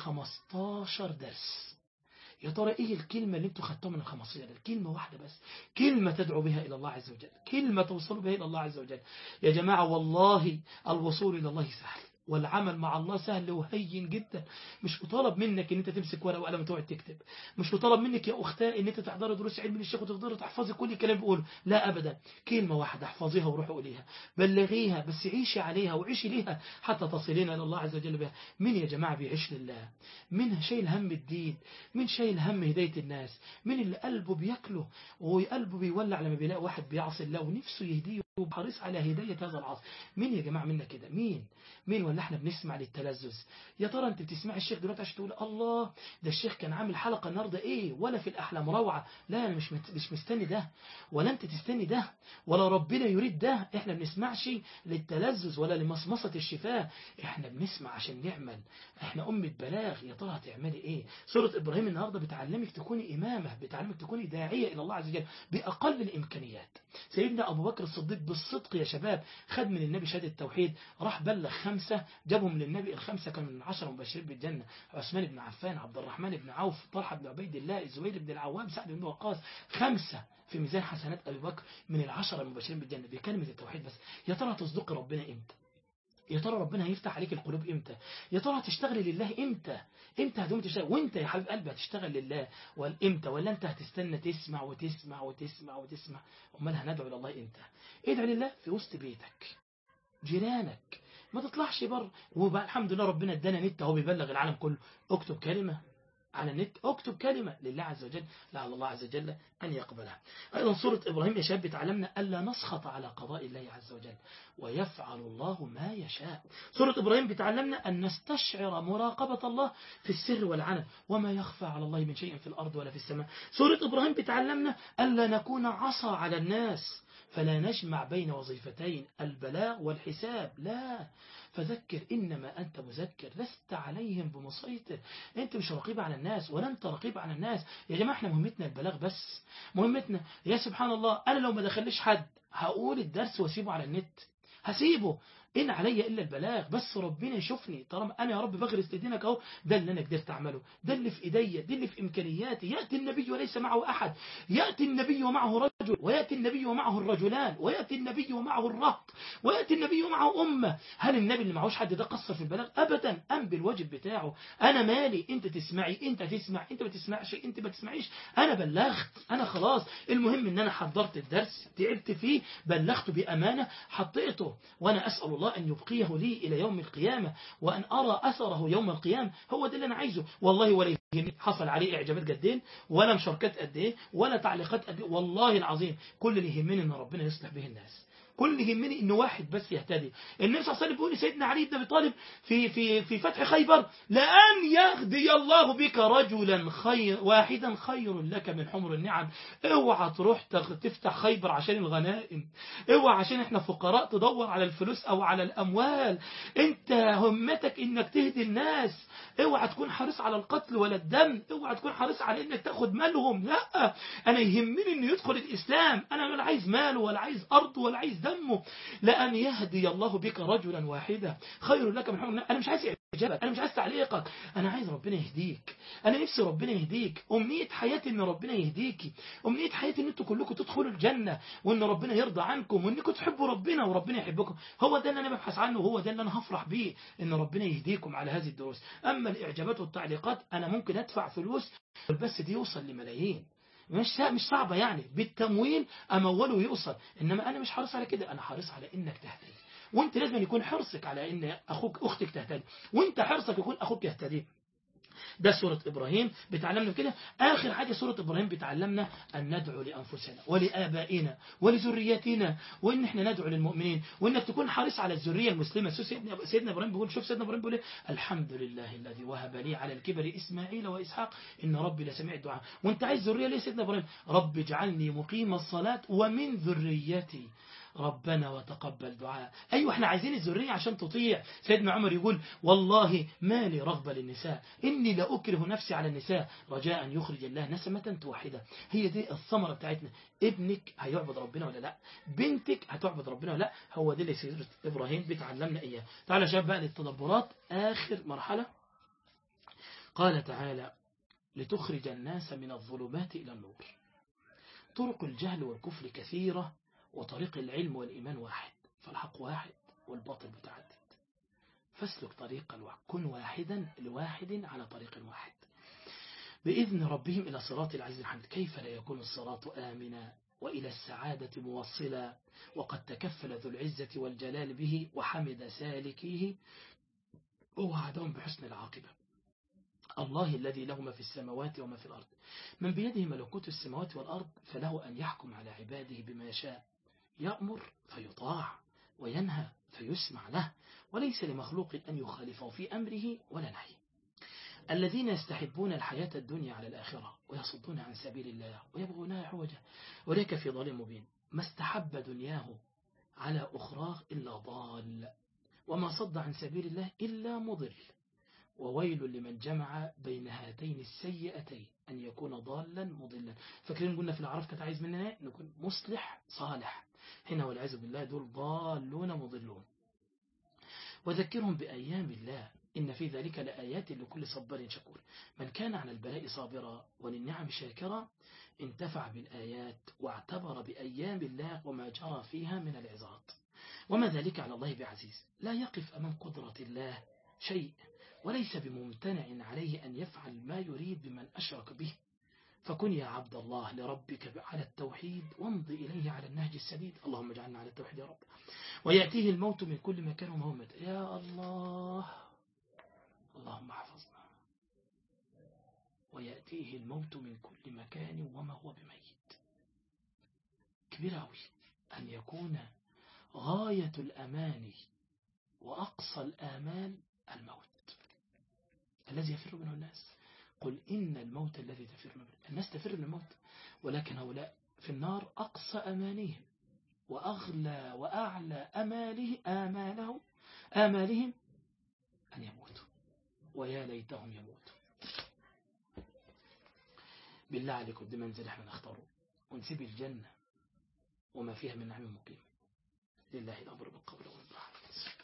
15 درس يا ترى ايه الكلمة اللي انتوا خدتوها من ال 15 ده كلمة واحدة بس كلمة تدعو بها إلى الله عز وجل كلمة توصلوا بها إلى الله عز وجل يا جماعة والله الوصول إلى الله سهل والعمل مع الله سهل وهين جدا مش مطالب منك ان انت تمسك ورقه وقلم وتقعد تكتب مش مطالب منك يا اختاه ان انت تحضري دروس علم للشيخ وتقدري تحفظي كل الكلام بيقوله لا ابدا كلمه واحده احفظيها وروحي قوليها بلغيها بس عيشي عليها وعيشي ليها حتى تصلين الى الله عز وجل بها مين يا جماعه بيعيش لله مين شايل هم الدين مين شايل هم هدايه الناس مين اللي قلبه بياكله وقلبه بيولع لما بيلاقي واحد بيعصي الله ونفسه يهديه وحريص على هداية هذا العصر مين يا جماعة منا كده مين مين ولا احنا بنسمع للتلذذ يا ترى انت بتسمع الشيخ دلوقتي عشان تقول الله ده الشيخ كان عامل حلقة النهاردة ايه ولا في الأحلام روعة لا انا مش مش مستني ده ولا انت تستني ده ولا ربنا يريد ده احنا بنسمعش للتلذذ ولا لمصمصة الشفاء احنا بنسمع عشان نعمل احنا أمة بلاغ يا ترى هتعملي ايه سورة إبراهيم النهاردة بتعلمك تكوني إمامة بتعلمك تكوني داعية إلى الله عز وجل بأقل الإمكانيات سيدنا أبو بكر الصديق بالصدق يا شباب خد من النبي شهادة التوحيد راح بلغ خمسة جابهم للنبي الخمسة كانوا من العشرة مبشرين بالجنة عثمان بن عفان عبد الرحمن بن عوف طلحة بن عبيد الله الزبير بن العوام سعد بن وقاص خمسة في ميزان حسنات أبي بكر من العشرة المبشرين بالجنة بكلمة التوحيد بس يا ترى تصدق ربنا إمتى يا ترى ربنا هيفتح عليك القلوب امتى يا ترى هتشتغلي لله امتى امتى هتقوم تشتغل وانت يا حبيب قلبي هتشتغل لله والامتى ولا انت هتستنى تسمع وتسمع وتسمع وتسمع امال هندعو الى الله امتى ادعو لله في وسط بيتك جيرانك ما تطلعش بره وبقى الحمد لله ربنا ادانا نت اهو بيبلغ العالم كله اكتب كلمه على النت اكتب كلمة لله عز وجل لعل الله عز وجل أن يقبلها أيضا سورة إبراهيم يا شاب بتعلمنا ألا نسخط على قضاء الله عز وجل ويفعل الله ما يشاء سورة إبراهيم بتعلمنا أن نستشعر مراقبة الله في السر والعلن وما يخفى على الله من شيء في الأرض ولا في السماء سورة إبراهيم بتعلمنا ألا نكون عصا على الناس فلا نجمع بين وظيفتين البلاغ والحساب لا فذكر إنما أنت مذكر لست عليهم بمسيطر أنت مش رقيب على الناس ولا أنت رقيب على الناس يا جماعة احنا مهمتنا البلاغ بس مهمتنا يا سبحان الله أنا لو ما دخلش حد هقول الدرس واسيبه على النت هسيبه إن علي إلا البلاغ بس ربنا يشوفني طالما أنا يا رب بغرس لدينك أهو ده اللي أنا قدرت أعمله ده اللي في إيديا ده اللي في إمكانياتي يأتي النبي وليس معه أحد يأتي النبي ومعه رجل ويأتي النبي ومعه الرجلان ويأتي النبي ومعه الرهط ويأتي النبي ومعه أمة هل النبي اللي معهوش حد ده قصر في البلاغ أبدا أم بالواجب بتاعه أنا مالي أنت تسمعي أنت تسمع أنت ما تسمعش أنت ما تسمعيش أنا بلغت أنا خلاص المهم إن أنا حضرت الدرس تعبت فيه بلغته بأمانة حطيته وأنا أسأل الله أن يبقيه لي إلى يوم القيامة وأن أرى أثره يوم القيامة هو ده اللي أنا عايزه والله ولا يهمني حصل عليه إعجابات قدين ولا مشاركات قد إيه ولا تعليقات قد إيه والله العظيم كل اللي يهمني أن ربنا يصلح به الناس كل اللي يهمني ان واحد بس يهتدي النبي صلى الله عليه وسلم بيقول لسيدنا علي بن ابي طالب في في في فتح خيبر لان يهدي الله بك رجلا خير واحدا خير لك من حمر النعم اوعى تروح تفتح خيبر عشان الغنائم اوعى عشان احنا فقراء تدور على الفلوس او على الاموال انت همتك انك تهدي الناس اوعى تكون حريص على القتل ولا الدم اوعى تكون حريص على انك تاخد مالهم لا انا يهمني انه يدخل الاسلام انا ولا عايز ماله ولا عايز ارضه ولا عايز دمه لأن يهدي الله بك رجلا واحدا خير لك من حمر أنا مش عايز إعجابك أنا مش عايز تعليقك أنا عايز ربنا يهديك أنا نفسي ربنا يهديك أمنية حياتي إن ربنا يهديكي أمنية حياتي إن أنتوا كلكم تدخلوا الجنة وإن ربنا يرضى عنكم وإنكم تحبوا ربنا وربنا يحبكم هو ده اللي أنا ببحث عنه وهو ده اللي أنا هفرح بيه إن ربنا يهديكم على هذه الدروس أما الإعجابات والتعليقات أنا ممكن أدفع فلوس بس دي يوصل لملايين مش مش صعبة يعني بالتمويل أموله ويوصل إنما أنا مش حريص على كده أنا حريص على إنك تهتدي وانت لازم يكون حرصك على ان اخوك اختك تهتدي وانت حرصك يكون اخوك يهتدي ده سورة إبراهيم بتعلمنا كده آخر حاجة سورة إبراهيم بتعلمنا أن ندعو لأنفسنا ولآبائنا ولذريتنا وإن إحنا ندعو للمؤمنين وإنك تكون حريص على الذرية المسلمة سيدنا, سيدنا إبراهيم بيقول شوف سيدنا إبراهيم بيقول الحمد لله الذي وهب لي على الكبر إسماعيل وإسحاق إن ربي لسميع الدعاء وأنت عايز ذرية ليه سيدنا إبراهيم رب اجعلني مقيم الصلاة ومن ذريتي ربنا وتقبل دعاء أيوة احنا عايزين الذرية عشان تطيع سيدنا عمر يقول والله ما لي رغبة للنساء إني لأكره نفسي على النساء رجاء أن يخرج الله نسمة توحدة هي دي الثمرة بتاعتنا ابنك هيعبد ربنا ولا لا بنتك هتعبد ربنا ولا لا هو دي اللي سيدة إبراهيم بتعلمنا إياه تعالى شباب بقى للتدبرات آخر مرحلة قال تعالى لتخرج الناس من الظلمات إلى النور طرق الجهل والكفر كثيرة وطريق العلم والإيمان واحد فالحق واحد والباطل متعدد فاسلك طريق الوحد كن واحدا لواحد على طريق واحد بإذن ربهم إلى صراط العزيز الحمد كيف لا يكون الصراط آمنا وإلى السعادة موصلا وقد تكفل ذو العزة والجلال به وحمد سالكيه ووعدهم بحسن العاقبة الله الذي له ما في السماوات وما في الأرض من بيده ملكوت السماوات والأرض فله أن يحكم على عباده بما يشاء يأمر فيطاع وينهى فيسمع له وليس لمخلوق أن يخالفه في أمره ولا نهي الذين يستحبون الحياة الدنيا على الآخرة ويصدون عن سبيل الله ويبغونها عوجا أولئك في ضلال مبين ما استحب دنياه على أخراه إلا ضال وما صد عن سبيل الله إلا مضل وويل لمن جمع بين هاتين السيئتين أن يكون ضالا مضلا فاكرين قلنا في العرف كانت عايز مننا نكون مصلح صالح هنا والعياذ بالله دول ضالون مضلون وذكرهم بأيام الله إن في ذلك لآيات لكل صبر شكور من كان على البلاء صابرا وللنعم شاكرا انتفع بالآيات واعتبر بأيام الله وما جرى فيها من العظات وما ذلك على الله بعزيز لا يقف أمام قدرة الله شيء وليس بممتنع عليه أن يفعل ما يريد بمن أشرك به فكن يا عبد الله لربك على التوحيد وامض إليه على النهج السديد اللهم اجعلنا على التوحيد يا رب ويأتيه الموت من كل مكان ومهمة يا الله اللهم احفظنا ويأتيه الموت من كل مكان وما هو بميت كبير أوي أن يكون غاية الأماني وأقصى الآمال الموت الذي يفر منه الناس قل إن الموت الذي تفر منه الناس تفر من الموت ولكن هؤلاء في النار أقصى أمانيهم وأغلى وأعلى أماله آمالهم آمالهم أن يموتوا ويا ليتهم يموتوا بالله عليكم دي منزل احنا نختاره ونسيب الجنة وما فيها من نعيم مقيم لله الأمر بالقبر والبحر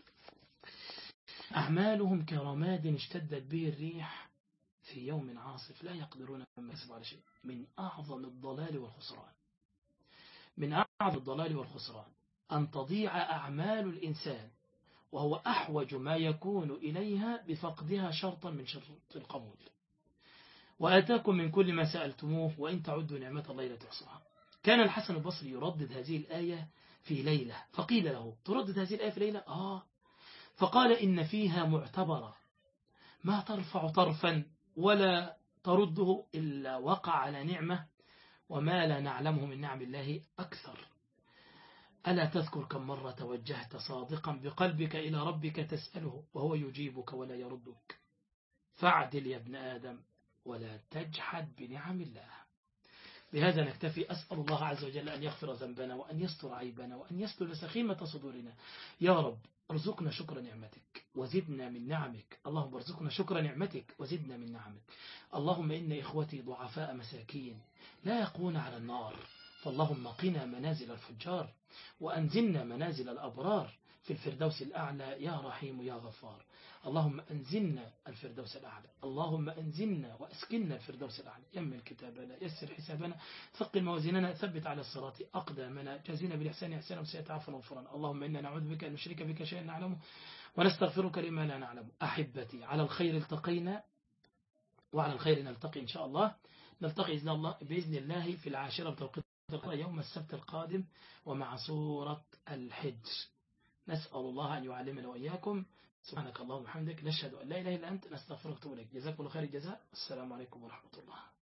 أعمالهم كرماد اشتدت به الريح في يوم عاصف لا يقدرون أن يكسبوا على شيء من أعظم الضلال والخسران من أعظم الضلال والخسران أن تضيع أعمال الإنسان وهو أحوج ما يكون إليها بفقدها شرطا من شرط القبول وآتاكم من كل ما سألتموه وإن تعدوا نعمة الله لا تحصوها كان الحسن البصري يردد هذه الآية في ليلة فقيل له تردد هذه الآية في ليلة آه فقال إن فيها معتبرة ما ترفع طرفا ولا ترده إلا وقع على نعمة وما لا نعلمه من نعم الله أكثر ألا تذكر كم مرة توجهت صادقا بقلبك إلى ربك تسأله وهو يجيبك ولا يردك فاعدل يا ابن آدم ولا تجحد بنعم الله بهذا نكتفي أسأل الله عز وجل أن يغفر ذنبنا وأن يستر عيبنا وأن يسلل سخيمة صدورنا يا رب ارزقنا شكر نعمتك وزدنا من نعمك اللهم ارزقنا شكر نعمتك وزدنا من نعمك اللهم إن إخوتي ضعفاء مساكين لا يقون على النار فاللهم قنا منازل الفجار وأنزلنا منازل الأبرار في الفردوس الأعلى يا رحيم يا غفار اللهم أنزلنا الفردوس الأعلى اللهم أنزلنا وأسكننا الفردوس الأعلى يمن كتابنا يسر حسابنا ثقل موازيننا ثبت على الصراط أقدامنا جازينا بالإحسان إحسانا وسيئة عفوا وغفران اللهم إنا نعوذ بك أن نشرك بك شيئا نعلمه ونستغفرك لما لا نعلم أحبتي على الخير التقينا وعلى الخير نلتقي إن شاء الله نلتقي بإذن الله, بإذن الله في العاشرة بتوقيت يوم السبت القادم ومع سورة الحج نسأل الله أن يعلمنا وإياكم سبحانك اللهم وبحمدك نشهد أن لا إله إلا أنت نستغفرك ونتوب إليك جزاكم الله خير الجزاء السلام عليكم ورحمة الله